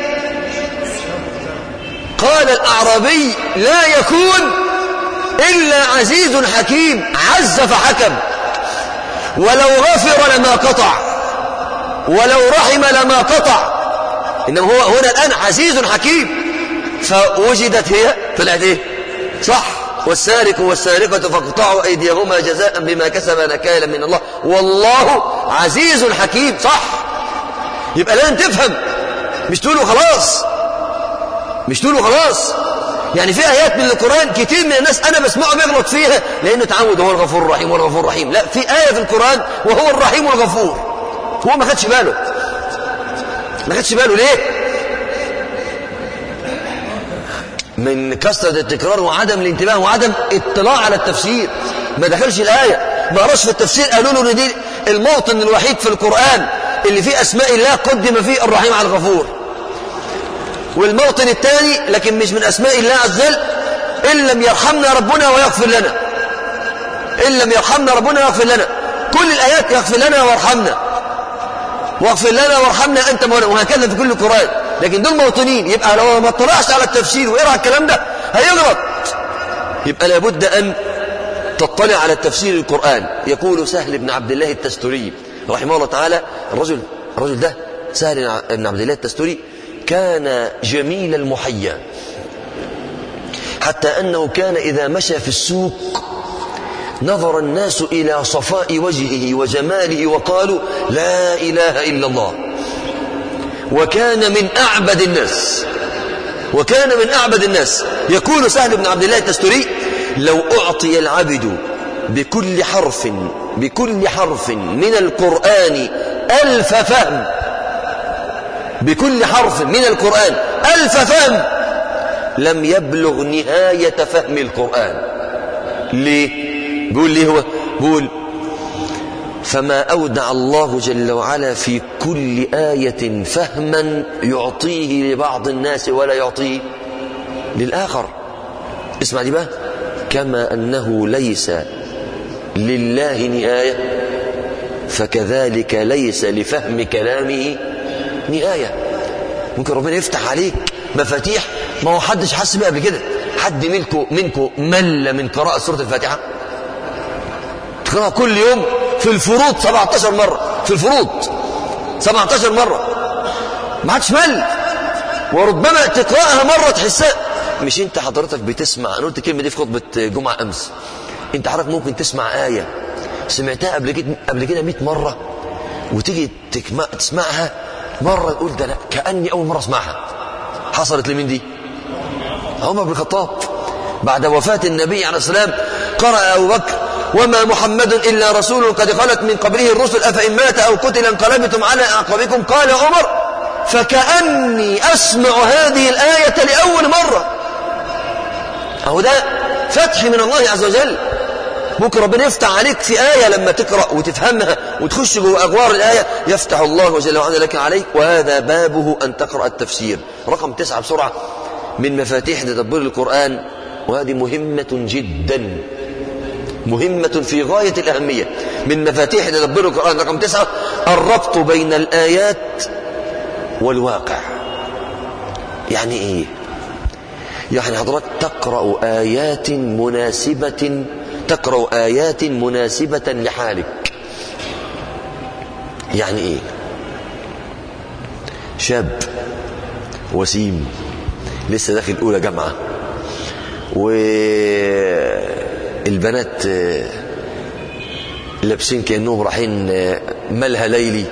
قال الأعرابي لا يكون إلا عزيز حكيم عز فحكم ولو غفر لما قطع ولو رحم لما قطع إنما هو هنا الآن عزيز حكيم فوجدت هي طلعت إيه صح والسارق والسارقة فاقطعوا أيديهما جزاء بما كسب نكالا من الله والله عزيز حكيم صح يبقى لازم تفهم مش تقولوا خلاص مش تقولوا خلاص يعني في آيات من القرآن كتير من الناس أنا بسمعه بيغلط فيها لأنه تعود هو الغفور الرحيم هو الغفور الرحيم لا في آية في القرآن وهو الرحيم والغفور هو ما خدش باله ما خدش باله ليه من كثرة التكرار وعدم الانتباه وعدم اطلاع على التفسير ما دخلش الآية ما قراش في التفسير قالوا له ان دي الموطن الوحيد في القرآن اللي فيه أسماء الله قدم فيه الرحيم على الغفور والموطن الثاني لكن مش من أسماء الله عز وجل إن لم يرحمنا ربنا ويغفر لنا إن لم يرحمنا ربنا ويغفر لنا كل الآيات يغفر لنا وارحمنا واغفر لنا وارحمنا أنت مولانا وهكذا في كل القرآن لكن دول موطنين يبقى لو ما اطلعش على التفسير ويقرأ الكلام ده هيغلط يبقى لابد أن تطلع على تفسير القرآن يقول سهل بن عبد الله التستري رحمه الله تعالى الرجل الرجل ده سهل بن عبد الله التستري كان جميل المحيا حتى أنه كان إذا مشى في السوق نظر الناس إلى صفاء وجهه وجماله وقالوا لا إله إلا الله وكان من أعبد الناس وكان من أعبد الناس يقول سهل بن عبد الله التستري لو أعطي العبد بكل حرف بكل حرف من القرآن ألف فهم بكل حرف من القرآن ألف فهم لم يبلغ نهاية فهم القرآن ليه بيقول ليه هو بيقول فما أودع الله جل وعلا في كل آية فهما يعطيه لبعض الناس ولا يعطيه للآخر اسمع دي بقى كما أنه ليس لله نهاية فكذلك ليس لفهم كلامه نهاية ممكن ربنا يفتح عليك مفاتيح ما هو حدش حس بيها قبل كده حد منكم منكم مل من قراءة سورة الفاتحة تقرأها كل يوم في الفروض 17 مرة في الفروض 17 مرة ما عادش مل وربما تقرأها مرة تحسها مش انت حضرتك بتسمع انا قلت الكلمة دي في خطبة جمعة امس انت حضرتك ممكن تسمع آية سمعتها قبل كده قبل كده 100 مرة وتيجي تكما تسمعها مرة تقول ده لا كأني أول مرة اسمعها حصلت لمين دي عمر بن الخطاب بعد وفاة النبي عليه السلام قرأ أبو بكر وما محمد إلا رسول قد خلت من قبله الرسل أفإن مات أو قتل انقلبتم على أعقابكم قال عمر فكأني أسمع هذه الآية لأول مرة أهو ده فتح من الله عز وجل ممكن ربنا يفتح عليك في آية لما تقرأ وتفهمها وتخش جوه أغوار الآية يفتح الله جل وعلا لك عليك وهذا بابه أن تقرأ التفسير رقم تسعة بسرعة من مفاتيح تدبر القرآن وهذه مهمة جدا مهمة في غاية الأهمية من مفاتيح تدبر القرآن رقم تسعة الربط بين الآيات والواقع يعني إيه يعني حضرتك تقرأ آيات مناسبة تقرأ آيات مناسبة لحالك يعني إيه شاب وسيم لسه داخل أولى جامعة والبنات لابسين كأنهم رايحين ملهى ليلي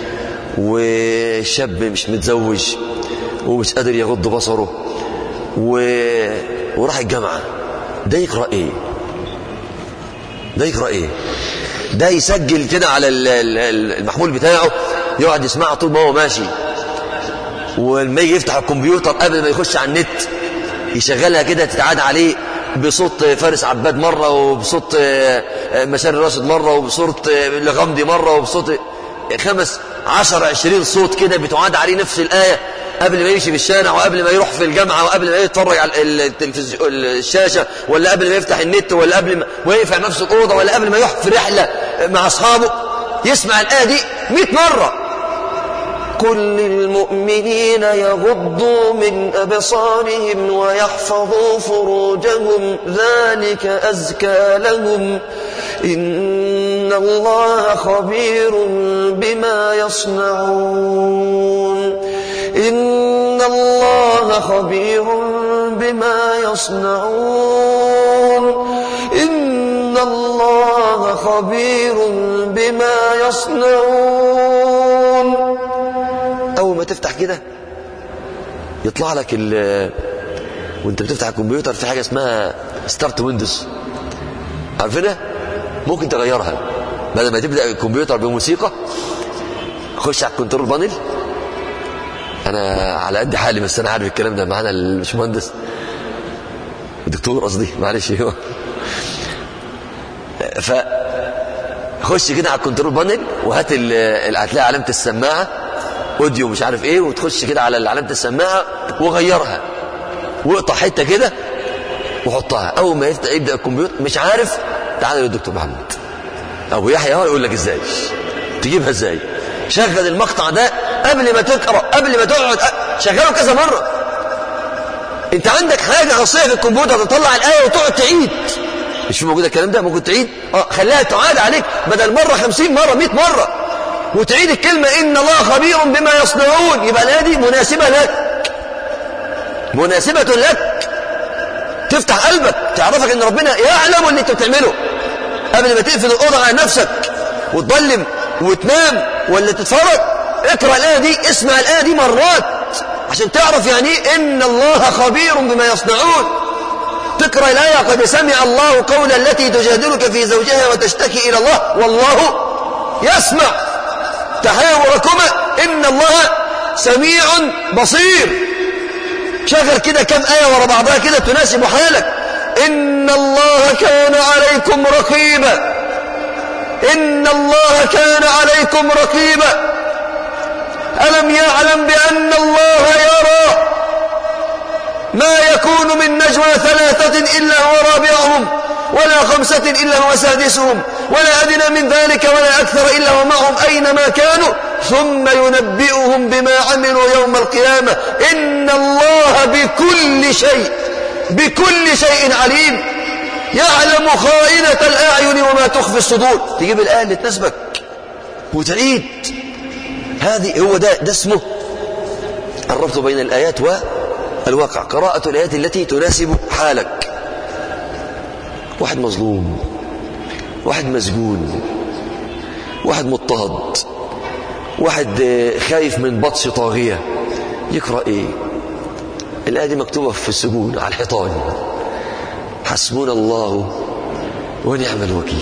وشاب مش متزوج ومش قادر يغض بصره و... وراح الجامعة ده يقرأ ايه ده يقرأ ايه ده يسجل كده على المحمول بتاعه يقعد يسمعها طول ما هو ماشي ولما يجي يفتح الكمبيوتر قبل ما يخش على النت يشغلها كده تتعاد عليه بصوت فارس عباد مرة وبصوت مشاري راشد مرة وبصوت لغمدي مرة وبصوت خمس عشر عشرين صوت كده بتعاد عليه نفس الآية قبل ما يمشي في الشارع وقبل ما يروح في الجامعة وقبل ما يتفرج على التلفزيون الشاشة ولا قبل ما يفتح النت ولا قبل ما ويقفل نفسه الأوضة ولا قبل ما يروح في رحلة مع أصحابه يسمع الآية دي 100 مرة قل للمؤمنين يغضوا من أبصارهم ويحفظوا فروجهم ذلك أزكى لهم إن الله خبير بما يصنعون إن الله خبير بما يصنعون إن الله خبير بما يصنعون أول ما تفتح كده يطلع لك ال وانت بتفتح الكمبيوتر في حاجة اسمها ستارت ويندوز عارفينها ممكن تغيرها بدل ما تبدأ الكمبيوتر بموسيقى خش على الكنترول بانل انا على قد حالي بس انا عارف الكلام ده معانا الباشمهندس الدكتور قصدي معلش هو ف خش كده على الكنترول بانل وهات هتلاقي علامه السماعه اوديو مش عارف ايه وتخش كده على علامه السماعه وغيرها واقطع حته كده وحطها اول ما يفتح يبدا الكمبيوتر مش عارف تعال للدكتور محمد ابو يحيى هو يقول لك ازاي تجيبها ازاي شغل المقطع ده قبل ما تقرا قبل ما تقعد شغله كذا مره انت عندك حاجه خاصيه في الكمبيوتر تطلع الايه وتقعد تعيد مش موجود الكلام ده ممكن تعيد اه خليها تعاد عليك بدل مره خمسين مره مئة مره وتعيد الكلمه ان الله خبير بما يصنعون يبقى الايه دي مناسبه لك مناسبه لك تفتح قلبك تعرفك ان ربنا يعلم اللي انت بتعمله قبل ما تقفل الاوضه على نفسك وتضلم وتنام ولا تتفرج اقرا الايه دي اسمع الايه دي مرات عشان تعرف يعني ايه ان الله خبير بما يصنعون تقرا الايه قد سمع الله قول التي تجادلك في زوجها وتشتكي الى الله والله يسمع تحاوركما ان الله سميع بصير شغل كده كم ايه ورا بعضها كده تناسب حالك ان الله كان عليكم رقيبا إن الله كان عليكم رقيبا ألم يعلم بأن الله يرى ما يكون من نجوى ثلاثة إلا هو رابعهم ولا خمسة إلا هو سادسهم ولا أدنى من ذلك ولا أكثر إلا هو معهم أينما كانوا ثم ينبئهم بما عملوا يوم القيامة إن الله بكل شيء بكل شيء عليم يعلم خائنة الأعين وما تخفي الصدور تجيب الآية اللي تناسبك وتعيد هذه هو ده, ده اسمه الربط بين الآيات والواقع قراءة الآيات التي تناسب حالك واحد مظلوم واحد مسجون واحد مضطهد واحد خايف من بطش طاغية يقرأ ايه الآية دي مكتوبة في السجون على الحيطان حسبنا الله ونعم الوكيل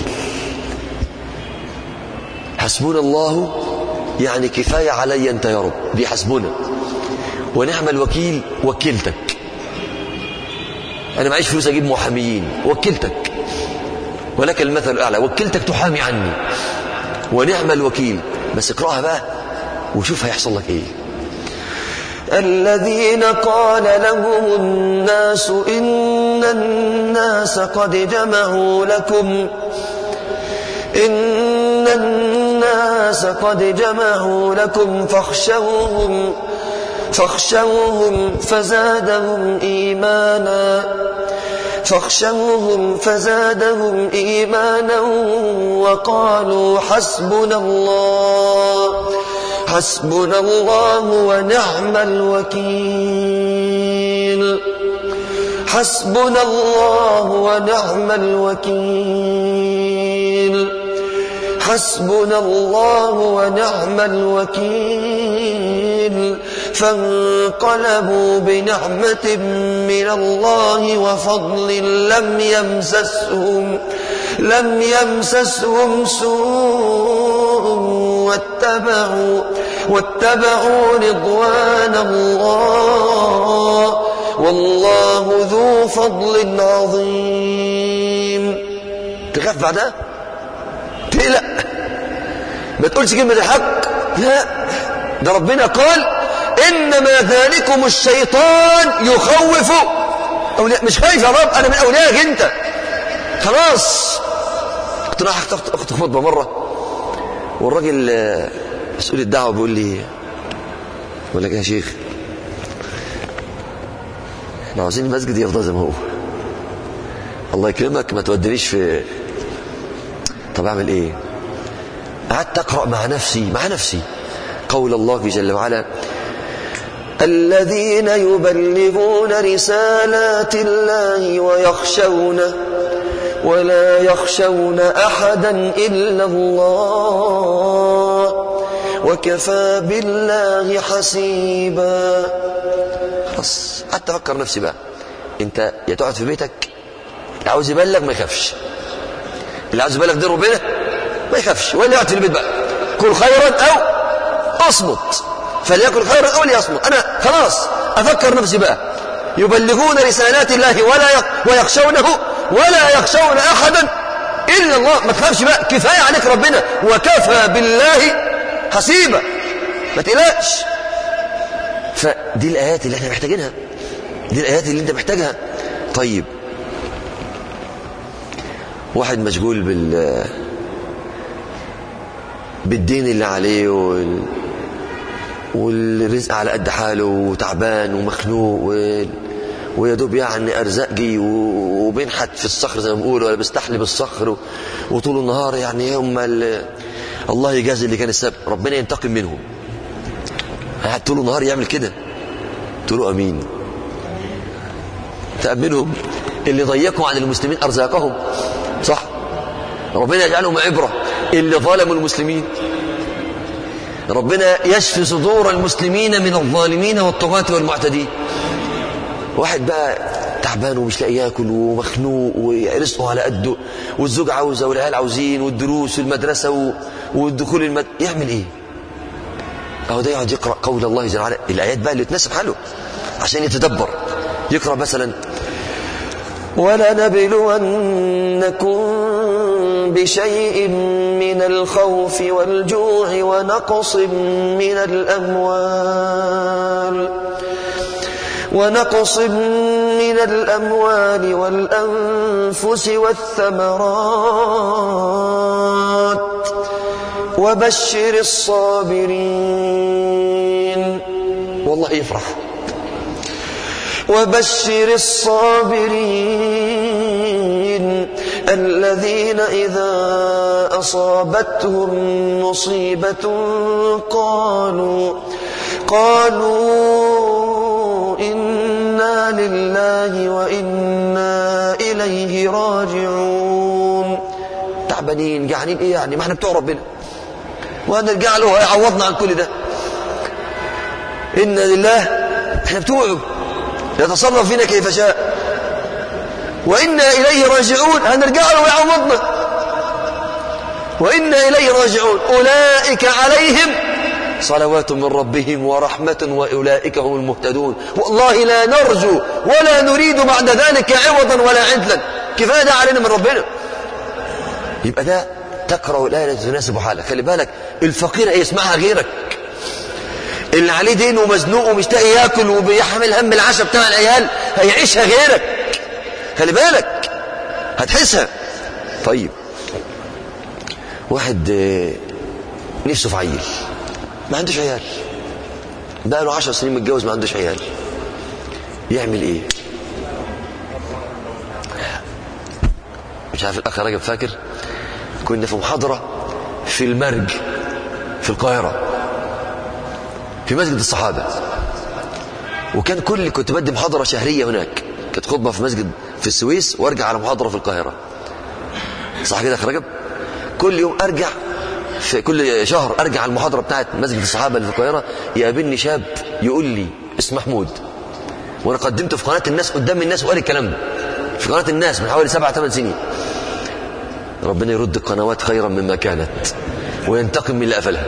حسبنا الله يعني كفاية علي أنت يا رب دي حسبنا ونعم الوكيل وكلتك أنا معيش فلوس أجيب محاميين وكلتك ولك المثل الأعلى وكلتك تحامي عني ونعم الوكيل بس اقرأها بقى وشوف هيحصل لك ايه الذين قال لهم الناس إن الناس قد جمعوا لكم إن الناس قد جمعوا لكم فاخشوهم فاخشوهم فزادهم إيمانا فاخشوهم فزادهم إيمانا وقالوا حسبنا الله حسبنا الله ونعم الوكيل حسبنا الله ونعم الوكيل حسبنا الله ونعم الوكيل فانقلبوا بنعمة من الله وفضل لم يمسسهم لم يمسسهم سوء واتبعوا واتبعوا رضوان الله والله ذو فضل عظيم تخاف بعدها تقلق ما تقولش كلمة الحق لا ده ربنا قال إنما ذلكم الشيطان يخوف أولياء مش خايف يا رب أنا من أوليائك أنت خلاص كنت رايح أخطب خطبة مرة والراجل آه، مسؤول الدعوة بيقول لي بقول لك يا شيخ احنا عاوزين المسجد يفضل زي ما هو الله يكرمك ما تودنيش في طب اعمل ايه قعدت اقرا مع نفسي مع نفسي قول الله جل وعلا الذين يبلغون رسالات الله ويخشونه ولا يخشون احدا الا الله وكفى بالله حسيبا خلاص قعدت افكر نفسي بقى انت يا تقعد في بيتك اللي عاوز يبلغ ما يخافش اللي عاوز يبلغ دين ربنا ما يخافش ولا يقعد في البيت بقى كل خيرا او اصمت فليكن خيرا او ليصمت انا خلاص افكر نفسي بقى يبلغون رسالات الله ولا يخ... ويخشونه ولا يخشون احدا الا الله ما تخافش بقى كفايه عليك ربنا وكفى بالله حسيبا ما تقلقش فدي الايات اللي احنا محتاجينها دي الايات اللي انت محتاجها طيب واحد مشغول بال بالدين اللي عليه وال... والرزق على قد حاله وتعبان ومخنوق و... ويا دوب يعني ارزاق جي و... وبينحت في الصخر زي ما بيقولوا ولا بيستحلب الصخر و... وطول النهار يعني هم ال... الله يجازي اللي كان السبب ربنا ينتقم منهم قاعد طول النهار يعمل كده تقولوا امين تأمنهم اللي ضيقوا عن المسلمين ارزاقهم صح ربنا يجعلهم عبره اللي ظلموا المسلمين ربنا يشفي صدور المسلمين من الظالمين والطغاة والمعتدين واحد بقى تعبان ومش لاقي ياكل ومخنوق ورزقه على قده والزوج عاوزه والعيال عاوزين والدروس والمدرسه و... والدخول المد... يعمل ايه؟ اهو ده يقعد يقرا قول الله جل وعلا الايات بقى اللي تناسب حاله عشان يتدبر يقرا مثلا ولنبلونكم بشيء من الخوف والجوع ونقص من الأموال ونقص من الأموال والأنفس والثمرات وبشر الصابرين والله يفرح وبشر الصابرين الذين إذا أصابتهم مصيبة قالوا قالوا إنا لله وإنا إليه راجعون تعبانين جعانين ايه يعني ما احنا بتوع ربنا وهنرجع له هيعوضنا عن كل ده إنا لله احنا بتوعه يتصرف فينا كيف شاء وإنا إليه راجعون هنرجع له ويعوضنا وإنا إليه راجعون أولئك عليهم صلوات من ربهم ورحمة وأولئك هم المهتدون والله لا نرجو ولا نريد بعد ذلك عوضا ولا عدلا كفاية ده علينا من ربنا يبقى ده تقرأ الآية التي تناسب حالك خلي بالك الفقير هيسمعها غيرك اللي عليه دين ومزنوق ومش لاقي ياكل وبيحمل هم العشاء بتاع العيال هيعيشها غيرك خلي بالك هتحسها طيب واحد آه، نفسه في عيل ما عندوش عيال بقى له عشر سنين متجوز ما عندوش عيال يعمل ايه مش عارف الاخ راجب فاكر كنا في محاضرة في المرج في القاهرة في مسجد الصحابة وكان كل كنت بدي محاضرة شهرية هناك كانت خطبة في مسجد في السويس وارجع على محاضرة في القاهرة صح كده يا أخ رجب كل يوم ارجع في كل شهر ارجع على المحاضرة بتاعت مسجد الصحابة اللي في القاهرة يقابلني شاب يقول لي اسمه محمود وانا قدمته في قناة الناس قدام الناس وقال الكلام ده في قناة الناس من حوالي سبعة ثمان سنين ربنا يرد القنوات خيرا مما كانت وينتقم من اللي قفلها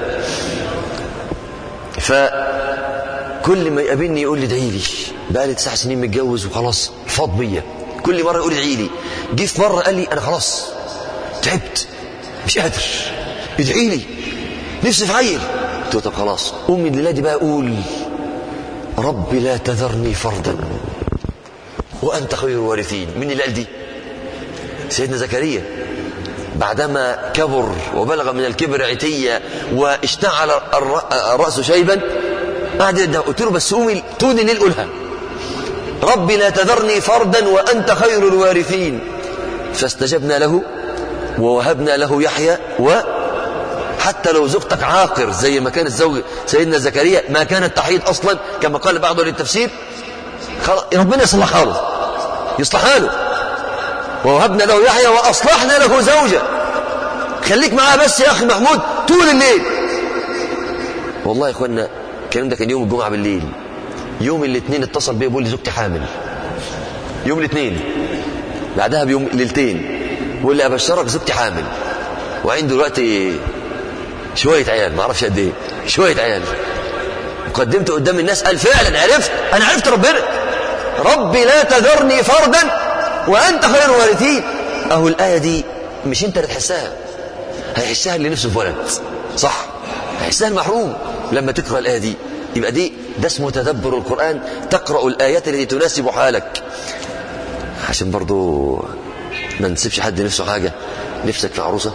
فكل ما يقابلني يقول لي ادعي لي بقى لي تسع سنين متجوز وخلاص فاض بيا كل مره يقول ادعي لي جه في مره قال لي انا خلاص تعبت مش قادر ادعي لي نفسي في عيل قلت له طب خلاص امي الليله دي بقى اقول رب لا تذرني فردا وانت خير الوارثين مين اللي قال دي سيدنا زكريا بعدما كبر وبلغ من الكبر عتية واشتعل الر- الرأس شيبا قعد يدعو قلت له بس قومي توني ليه قولها ربي لا تذرني فردا وأنت خير الوارثين فاستجبنا له ووهبنا له يحيى وحتى لو زوجتك عاقر زي ما كانت زوج سيدنا زكريا ما كانت تحيض أصلا كما قال بعض أهل التفسير خلاص ربنا يصلحها له يصلحها له ووهبنا له يحيى واصلحنا له زوجه خليك معاه بس يا اخي محمود طول الليل والله يا اخوانا الكلام ده كان يوم الجمعه بالليل يوم الاثنين اتصل بيا بيقول لي زوجتي حامل يوم الاثنين بعدها بيوم ليلتين بيقول لي ابشرك زوجتي حامل وعنده دلوقتي شويه عيال ما اعرفش قد ايه شويه عيال قدمت قدام الناس قال فعلا عرفت انا عرفت ربنا ربي لا تذرني فردا وانت خير الوارثين اهو الايه دي مش انت اللي تحسها هيحسها اللي نفسه في ولد صح هيحسها المحروم لما تقرا الايه دي يبقى دي ده اسمه تدبر القران تقرا الايات التي تناسب حالك عشان برضو ما نسيبش حد نفسه حاجه نفسك في عروسه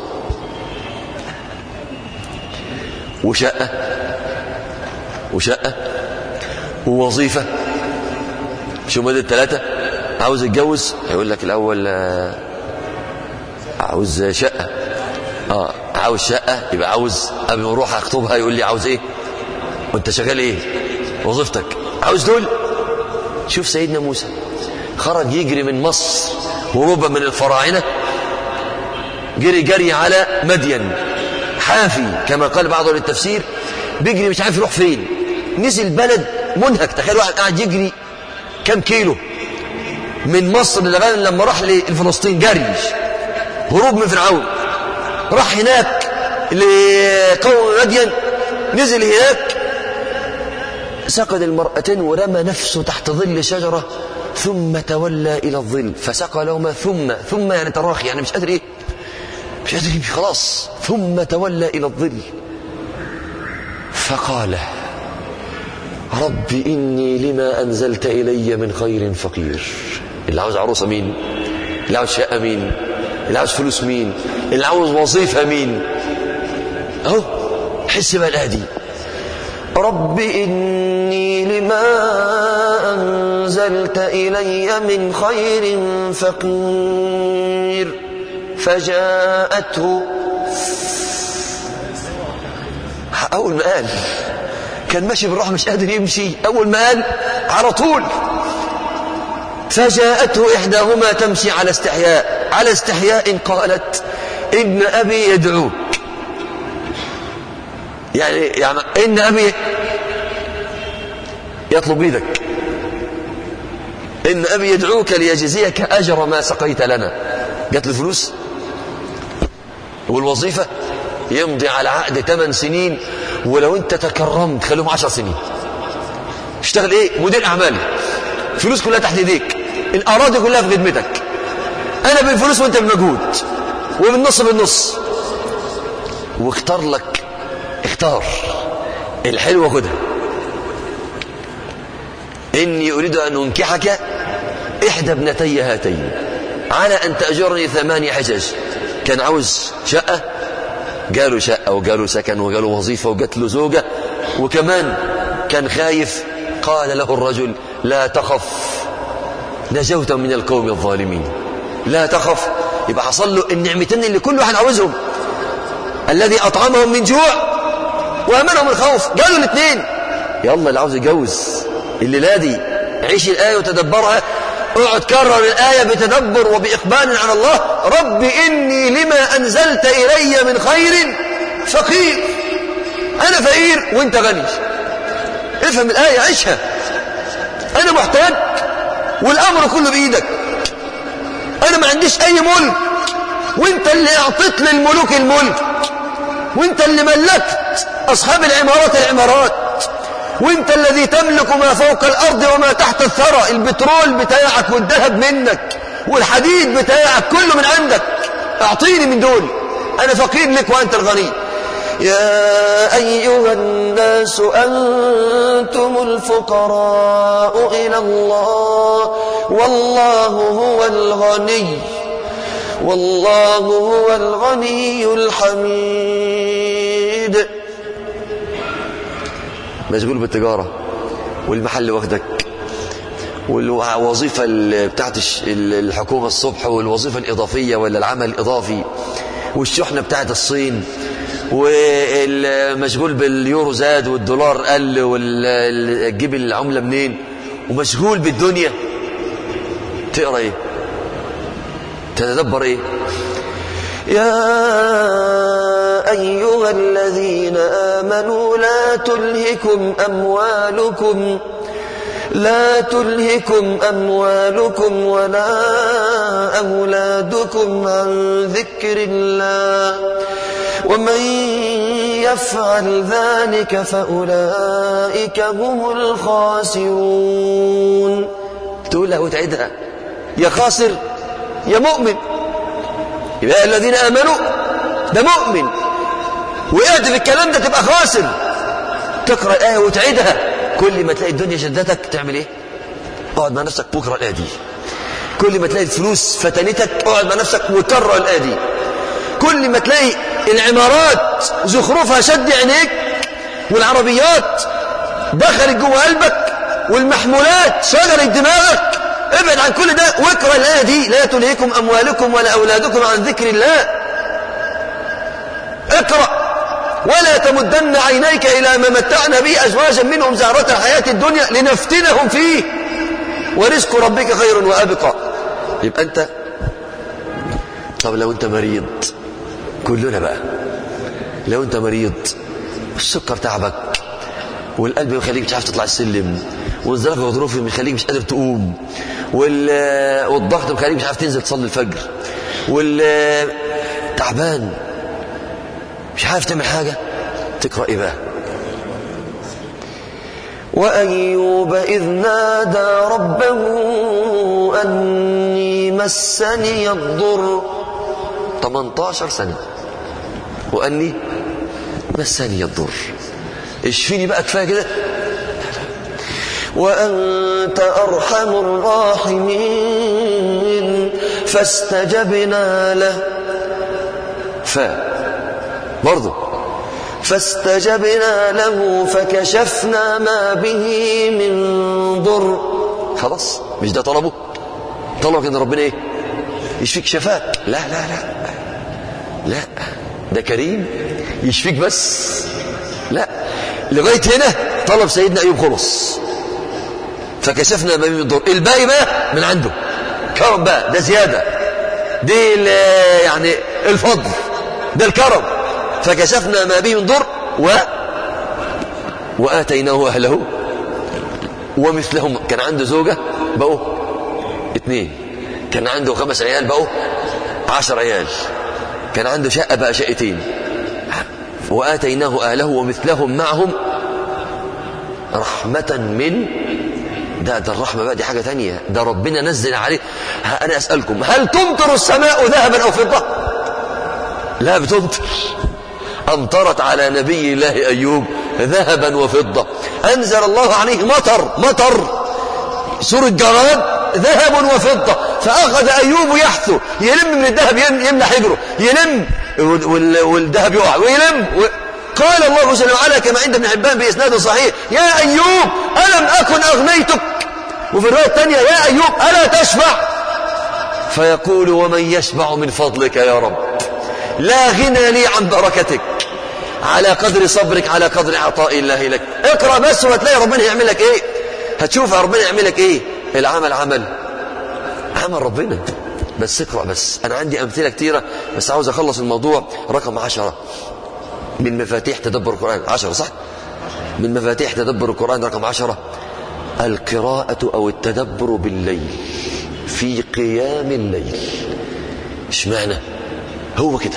وشقه وشقه ووظيفه شو مدى الثلاثه عاوز يتجوز هيقول لك الاول آه، عاوز شقه اه عاوز شقه يبقى عاوز قبل ما اروح اخطبها يقول لي عاوز ايه وانت شغال ايه وظيفتك عاوز دول شوف سيدنا موسى خرج يجري من مصر هروبا من الفراعنه جري جري على مدين حافي كما قال بعض أهل التفسير بيجري مش عارف يروح فين نزل بلد منهك تخيل واحد قاعد يجري كم كيلو من مصر لغايه لما راح لفلسطين جري هروب من فرعون راح هناك لقوم مدين نزل هناك سقد المرأتين ورمى نفسه تحت ظل شجرة ثم تولى إلى الظل فسقى لهما ثم ثم يعني تراخي يعني مش قادر إيه مش قادر يمشي خلاص ثم تولى إلى الظل فقال رب إني لما أنزلت إلي من خير فقير اللي عاوز عروسة مين اللي عاوز شقة مين اللي عاوز فلوس مين اللي عاوز وظيفة مين أهو حس بقى الآية دي رب إني لما أنزلت إلي من خير فقير فجاءته أول ما قال كان ماشي بالراحة مش قادر يمشي أول ما قال على طول فجاءته إحداهما تمشي على استحياء على استحياء قالت إن أبي يدعوك يعني يعني إن أبي يطلب يدك إن أبي يدعوك ليجزيك أجر ما سقيت لنا جات له فلوس والوظيفة يمضي على عقد 8 سنين ولو انت تكرمت خليهم 10 سنين اشتغل ايه مدير اعمال فلوس كلها تحت ايديك الاراضي كلها في خدمتك انا بالفلوس وانت بالمجهود وبالنص بالنص واختار لك اختار الحلوة خدها إني أريد أن أنكحك إحدى ابنتي هاتين على أن تأجرني ثمانية حجج كان عاوز شقة قالوا شقة وقالوا سكن وقالوا وظيفة وقالت له زوجة وكمان كان خايف قال له الرجل لا تخف نجوت من القوم الظالمين لا تخف يبقى حصل له النعمتين اللي كل واحد عاوزهم الذي أطعمهم من جوع وأمنهم من خوف قالوا الاثنين يلا اللي عاوز يتجوز الليلة دي عيش الآية وتدبرها اقعد كرر الآية بتدبر وبإقبال على الله رب إني لما أنزلت إلي من خير فقير أنا فقير وأنت غني افهم الآية عيشها أنا محتاج والأمر كله بإيدك أنا ما عنديش أي ملك وأنت اللي أعطيت للملوك الملك وأنت اللي ملكت أصحاب العمارات العمارات وانت الذي تملك ما فوق الارض وما تحت الثرى البترول بتاعك والذهب منك والحديد بتاعك كله من عندك اعطيني من دول انا فقير لك وانت الغني يا أيها الناس أنتم الفقراء إلى الله والله هو الغني والله هو الغني الحميد مشغول بالتجارة والمحل واخدك والوظيفة ال- بتاعت الش- ال- الحكومة الصبح والوظيفة الإضافية ولا العمل الإضافي والشحنة بتاعت الصين والمشغول باليورو زاد والدولار قل وتجيب العملة منين ومشغول بالدنيا تقرا ايه تتدبر ايه يا أيها الذين آمنوا لا تلهكم أموالكم لا تلهكم أموالكم ولا أولادكم عن ذكر الله ومن يفعل ذلك فأولئك هم الخاسرون تقول له وتعيدها يا خاسر يا مؤمن يبقى الذين امنوا ده مؤمن وقعت في الكلام ده تبقى خاسر تقرا الايه وتعيدها كل ما تلاقي الدنيا شدتك تعمل ايه اقعد مع نفسك بكره الايه دي كل ما تلاقي الفلوس فتنتك اقعد مع نفسك وكرر الايه دي كل ما تلاقي العمارات زخرفها شد عينيك والعربيات دخلت جوه قلبك والمحمولات شغلت دماغك ابعد عن كل ده واقرا الايه دي لا تلهكم اموالكم ولا اولادكم عن ذكر الله اقرا ولا تمدن عينيك الى ما متعنا به ازواجا منهم زهره الحياه الدنيا لنفتنهم فيه ورزق ربك خير وابقى يبقى انت طب لو انت مريض كلنا بقى لو انت مريض السكر تعبك والقلب مخليك مش عارف تطلع السلم والزلق الغضروفي مخليك مش قادر تقوم وال... والضغط مخليك مش عارف تنزل تصلي الفجر وال تعبان مش عارف تعمل حاجة تقرأ ايه بقى وأيوب إذ نادى ربه أني مسني الضر 18 سنة وأني مسني الضر اشفيني بقى كفاية كده وأنت أرحم الراحمين فاستجبنا له ف برضه فاستجبنا له فكشفنا ما به من ضر خلاص مش ده طلبه طلبك ان ربنا ايه يشفيك شفاك لا لا لا لا ده كريم يشفيك بس لا لغايه هنا طلب سيدنا ايوب خلص فكشفنا ما به من ضر الباقي بقى من عنده كرم بقى ده زياده دي ال- يعني الفضل ده الكرم فكشفنا ما به من ضر و واتيناه اهله ومثلهم كان عنده زوجة بقوا اثنين كان عنده خمس عيال بقوا عشر عيال كان عنده شقة بقى شقتين وآتيناه أهله ومثلهم معهم رحمة من ده ده الرحمة بقى دي حاجة تانية ده ربنا نزل عليه ها أنا أسألكم هل تمطر السماء ذهبا أو فضة لا بتمطر أمطرت على نبي الله أيوب ذهبا وفضة أنزل الله عليه مطر مطر سور الجراد ذهب وفضة فأخذ أيوب يحثو يلم من الذهب يملى حجره يلم والذهب يقع ويلم و... قال الله جل وعلا كما عند ابن حبان بإسناد صحيح يا أيوب ألم أكن أغنيتك وفي الرواية الثانية يا أيوب ألا تشبع فيقول ومن يشبع من فضلك يا رب لا غنى لي عن بركتك على قدر صبرك على قدر عطاء الله لك اقرأ بس وهتلاقي ربنا يعمل لك ايه هتشوف ربنا يعمل لك ايه العمل عمل عمل ربنا بس اقرأ بس انا عندي امثلة كتيرة بس عاوز اخلص الموضوع رقم عشرة من مفاتيح تدبر القرآن عشرة صح من مفاتيح تدبر القرآن رقم عشرة القراءة أو التدبر بالليل في قيام الليل اشمعنى هو كده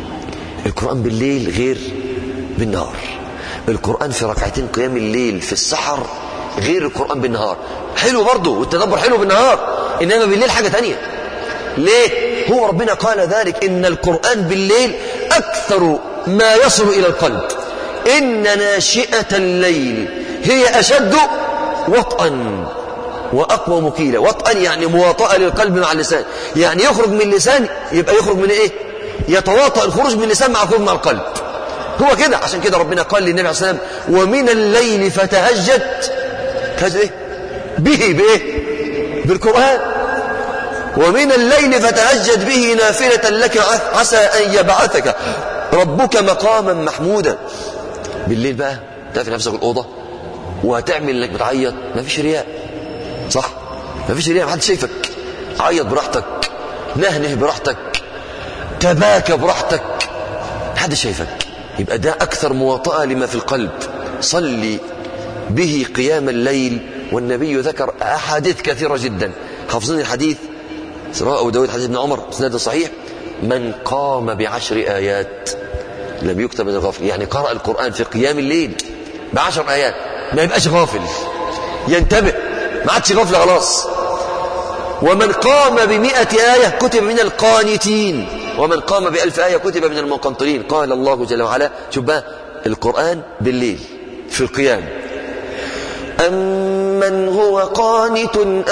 القرآن بالليل غير بالنهار القرآن في ركعتين قيام الليل في السحر غير القرآن بالنهار حلو برضه والتدبر حلو بالنهار إنما بالليل حاجة تانية ليه هو ربنا قال ذلك إن القرآن بالليل أكثر ما يصل إلى القلب إن ناشئة الليل هي أشد وطئا وأقوى مكيلة وطئا يعني مواطأة للقلب مع اللسان يعني يخرج من اللسان يبقى يخرج من إيه يتواطأ الخروج من اللسان مع الخروج مع القلب هو كده عشان كده ربنا قال للنبي عليه الصلاة والسلام ومن الليل فتهجد تهجد إيه به بإيه بالقرآن ومن الليل فتهجد به نافلة لك عسى أن يبعثك ربك مقاما محمودا بالليل بقى تقفل نفسك الأوضة وهتعمل انك بتعيط مفيش رياء صح مفيش رياء محدش شايفك عيط براحتك نهنه براحتك تباكى براحتك محدش شايفك يبقى ده أكثر مواطأة لما في القلب صلي به قيام الليل والنبي ذكر أحاديث كثيرة جدا حافظين الحديث سواء أبو داود حديث ابن عمر سناد صحيح من قام بعشر آيات لم يكتب من الغافل يعني قرأ القرآن في قيام الليل بعشر آيات ما يبقاش غافل ينتبه ما عادش غافل خلاص ومن قام بمئة آية كتب من القانتين ومن قام بألف آية كتب من المقنطرين قال الله جل وعلا شوف بقى القرآن بالليل في القيام أمن هو قانت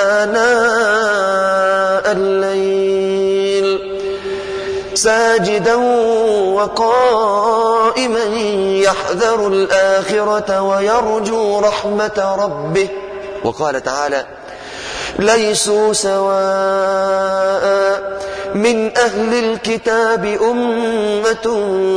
آناء الليل ساجدا وقائما يحذر الآخرة ويرجو رحمة ربه وقال تعالى ليسوا سواء من أهل الكتاب أمة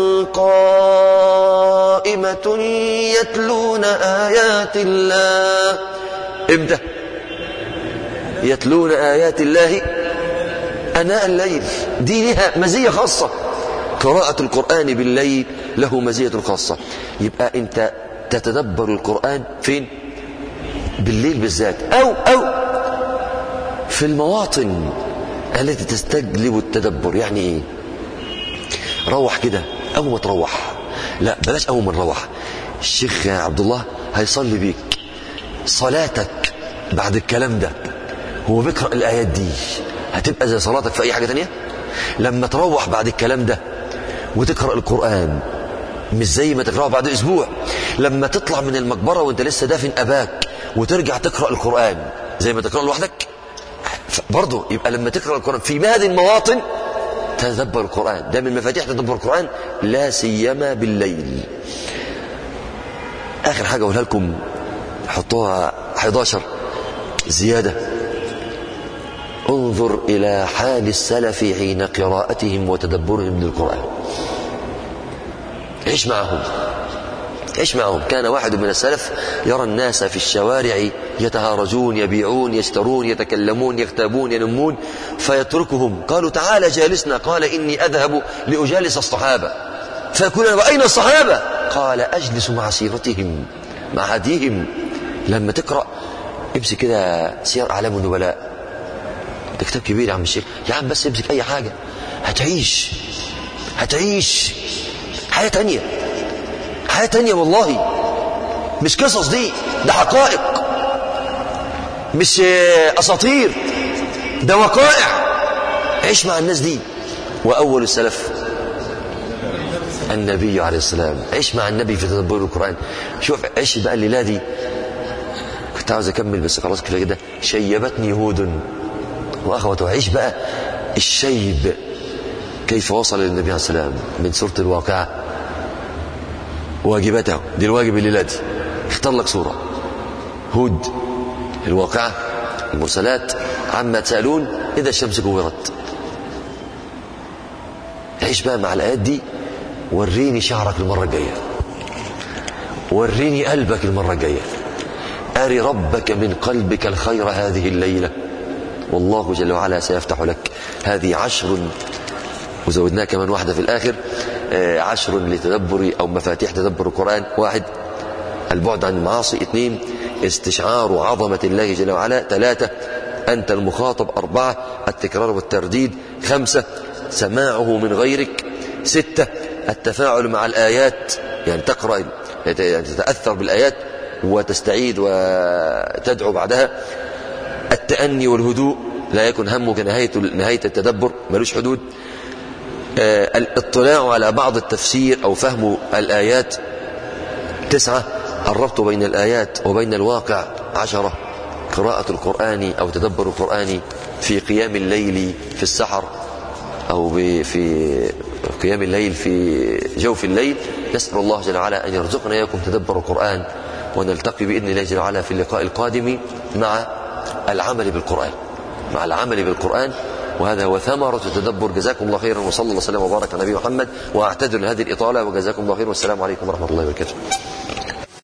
قائمة يتلون آيات الله امتى يتلون آيات الله أناء الليل دي لها مزية خاصة قراءة القرآن بالليل له مزية خاصة يبقى أنت تتدبر القرآن فين بالليل بالذات أو أو في المواطن التي تستجلب التدبر يعني ايه روح كده اول ما تروح لا بلاش اول ما نروح الشيخ عبد الله هيصلي بيك صلاتك بعد الكلام ده هو بيقرا الايات دي هتبقى زي صلاتك في اي حاجه تانية لما تروح بعد الكلام ده وتقرا القران مش زي ما تقراه بعد اسبوع لما تطلع من المقبره وانت لسه دافن اباك وترجع تقرا القران زي ما تقرا لوحدك برضه يبقى لما تقرا القران في هذه المواطن تدبر القران ده من مفاتيح تدبر القران لا سيما بالليل اخر حاجه اقولها لكم حطوها 11 زياده انظر الى حال السلف حين قراءتهم وتدبرهم للقران عيش معهم عيش معهم كان واحد من السلف يرى الناس في الشوارع يتهارجون يبيعون يشترون يتكلمون يغتابون ينمون فيتركهم قالوا تعالى جالسنا قال إني أذهب لأجالس الصحابة فيقول وأين الصحابة قال أجلس مع سيرتهم مع هديهم لما تقرأ امسك كده سير أعلام النبلاء ده كتاب كبير يا عم الشيخ يا عم بس امسك أي حاجة هتعيش هتعيش حياة تانية حياة تانية والله مش قصص دي ده حقائق مش أساطير ده وقائع عيش مع الناس دي وأول السلف النبي عليه السلام عيش مع النبي في تدبر القرآن شوف عيش بقى الليلة دي كنت عاوز أكمل بس خلاص كفاية كده شيبتني هود وأخوته عيش بقى الشيب كيف وصل للنبي عليه السلام من سورة الواقعة واجبته دي الواجب الليلة دي اختار لك سورة هود الواقعة المرسلات عما تسألون إذا الشمس كورت عيش بقى مع الآيات دي وريني شعرك المرة الجاية وريني قلبك المرة الجاية أري ربك من قلبك الخير هذه الليلة والله جل وعلا سيفتح لك هذه عشر وزودناها كمان واحدة في الآخر آه، عشر لتدبر أو مفاتيح تدبر القرآن واحد البعد عن المعاصي اثنين استشعار عظمة الله جل وعلا ثلاثة أنت المخاطب أربعة التكرار والترديد خمسة سماعه من غيرك ستة التفاعل مع الآيات يعني تقرأ يعني تتأثر بالآيات وتستعيد وتدعو بعدها التأني والهدوء لا يكن همك نهاية نهاية التدبر ملوش حدود آه، الاطلاع على بعض التفسير أو فهم الآيات تسعة الربط بين الآيات وبين الواقع عشرة قراءة القرآن أو تدبر القرآن في قيام الليل في السحر أو ب- في قيام الليل في جوف الليل نسأل الله جل وعلا أن يرزقنا إياكم تدبر القرآن ونلتقي بإذن الله جل وعلا في اللقاء القادم مع العمل بالقرآن مع العمل بالقرآن وهذا هو ثمرة التدبر جزاكم الله خيرا وصلى الله وسلم وبارك على نبي محمد وأعتذر لهذه الإطالة وجزاكم الله خيرا والسلام عليكم ورحمة الله وبركاته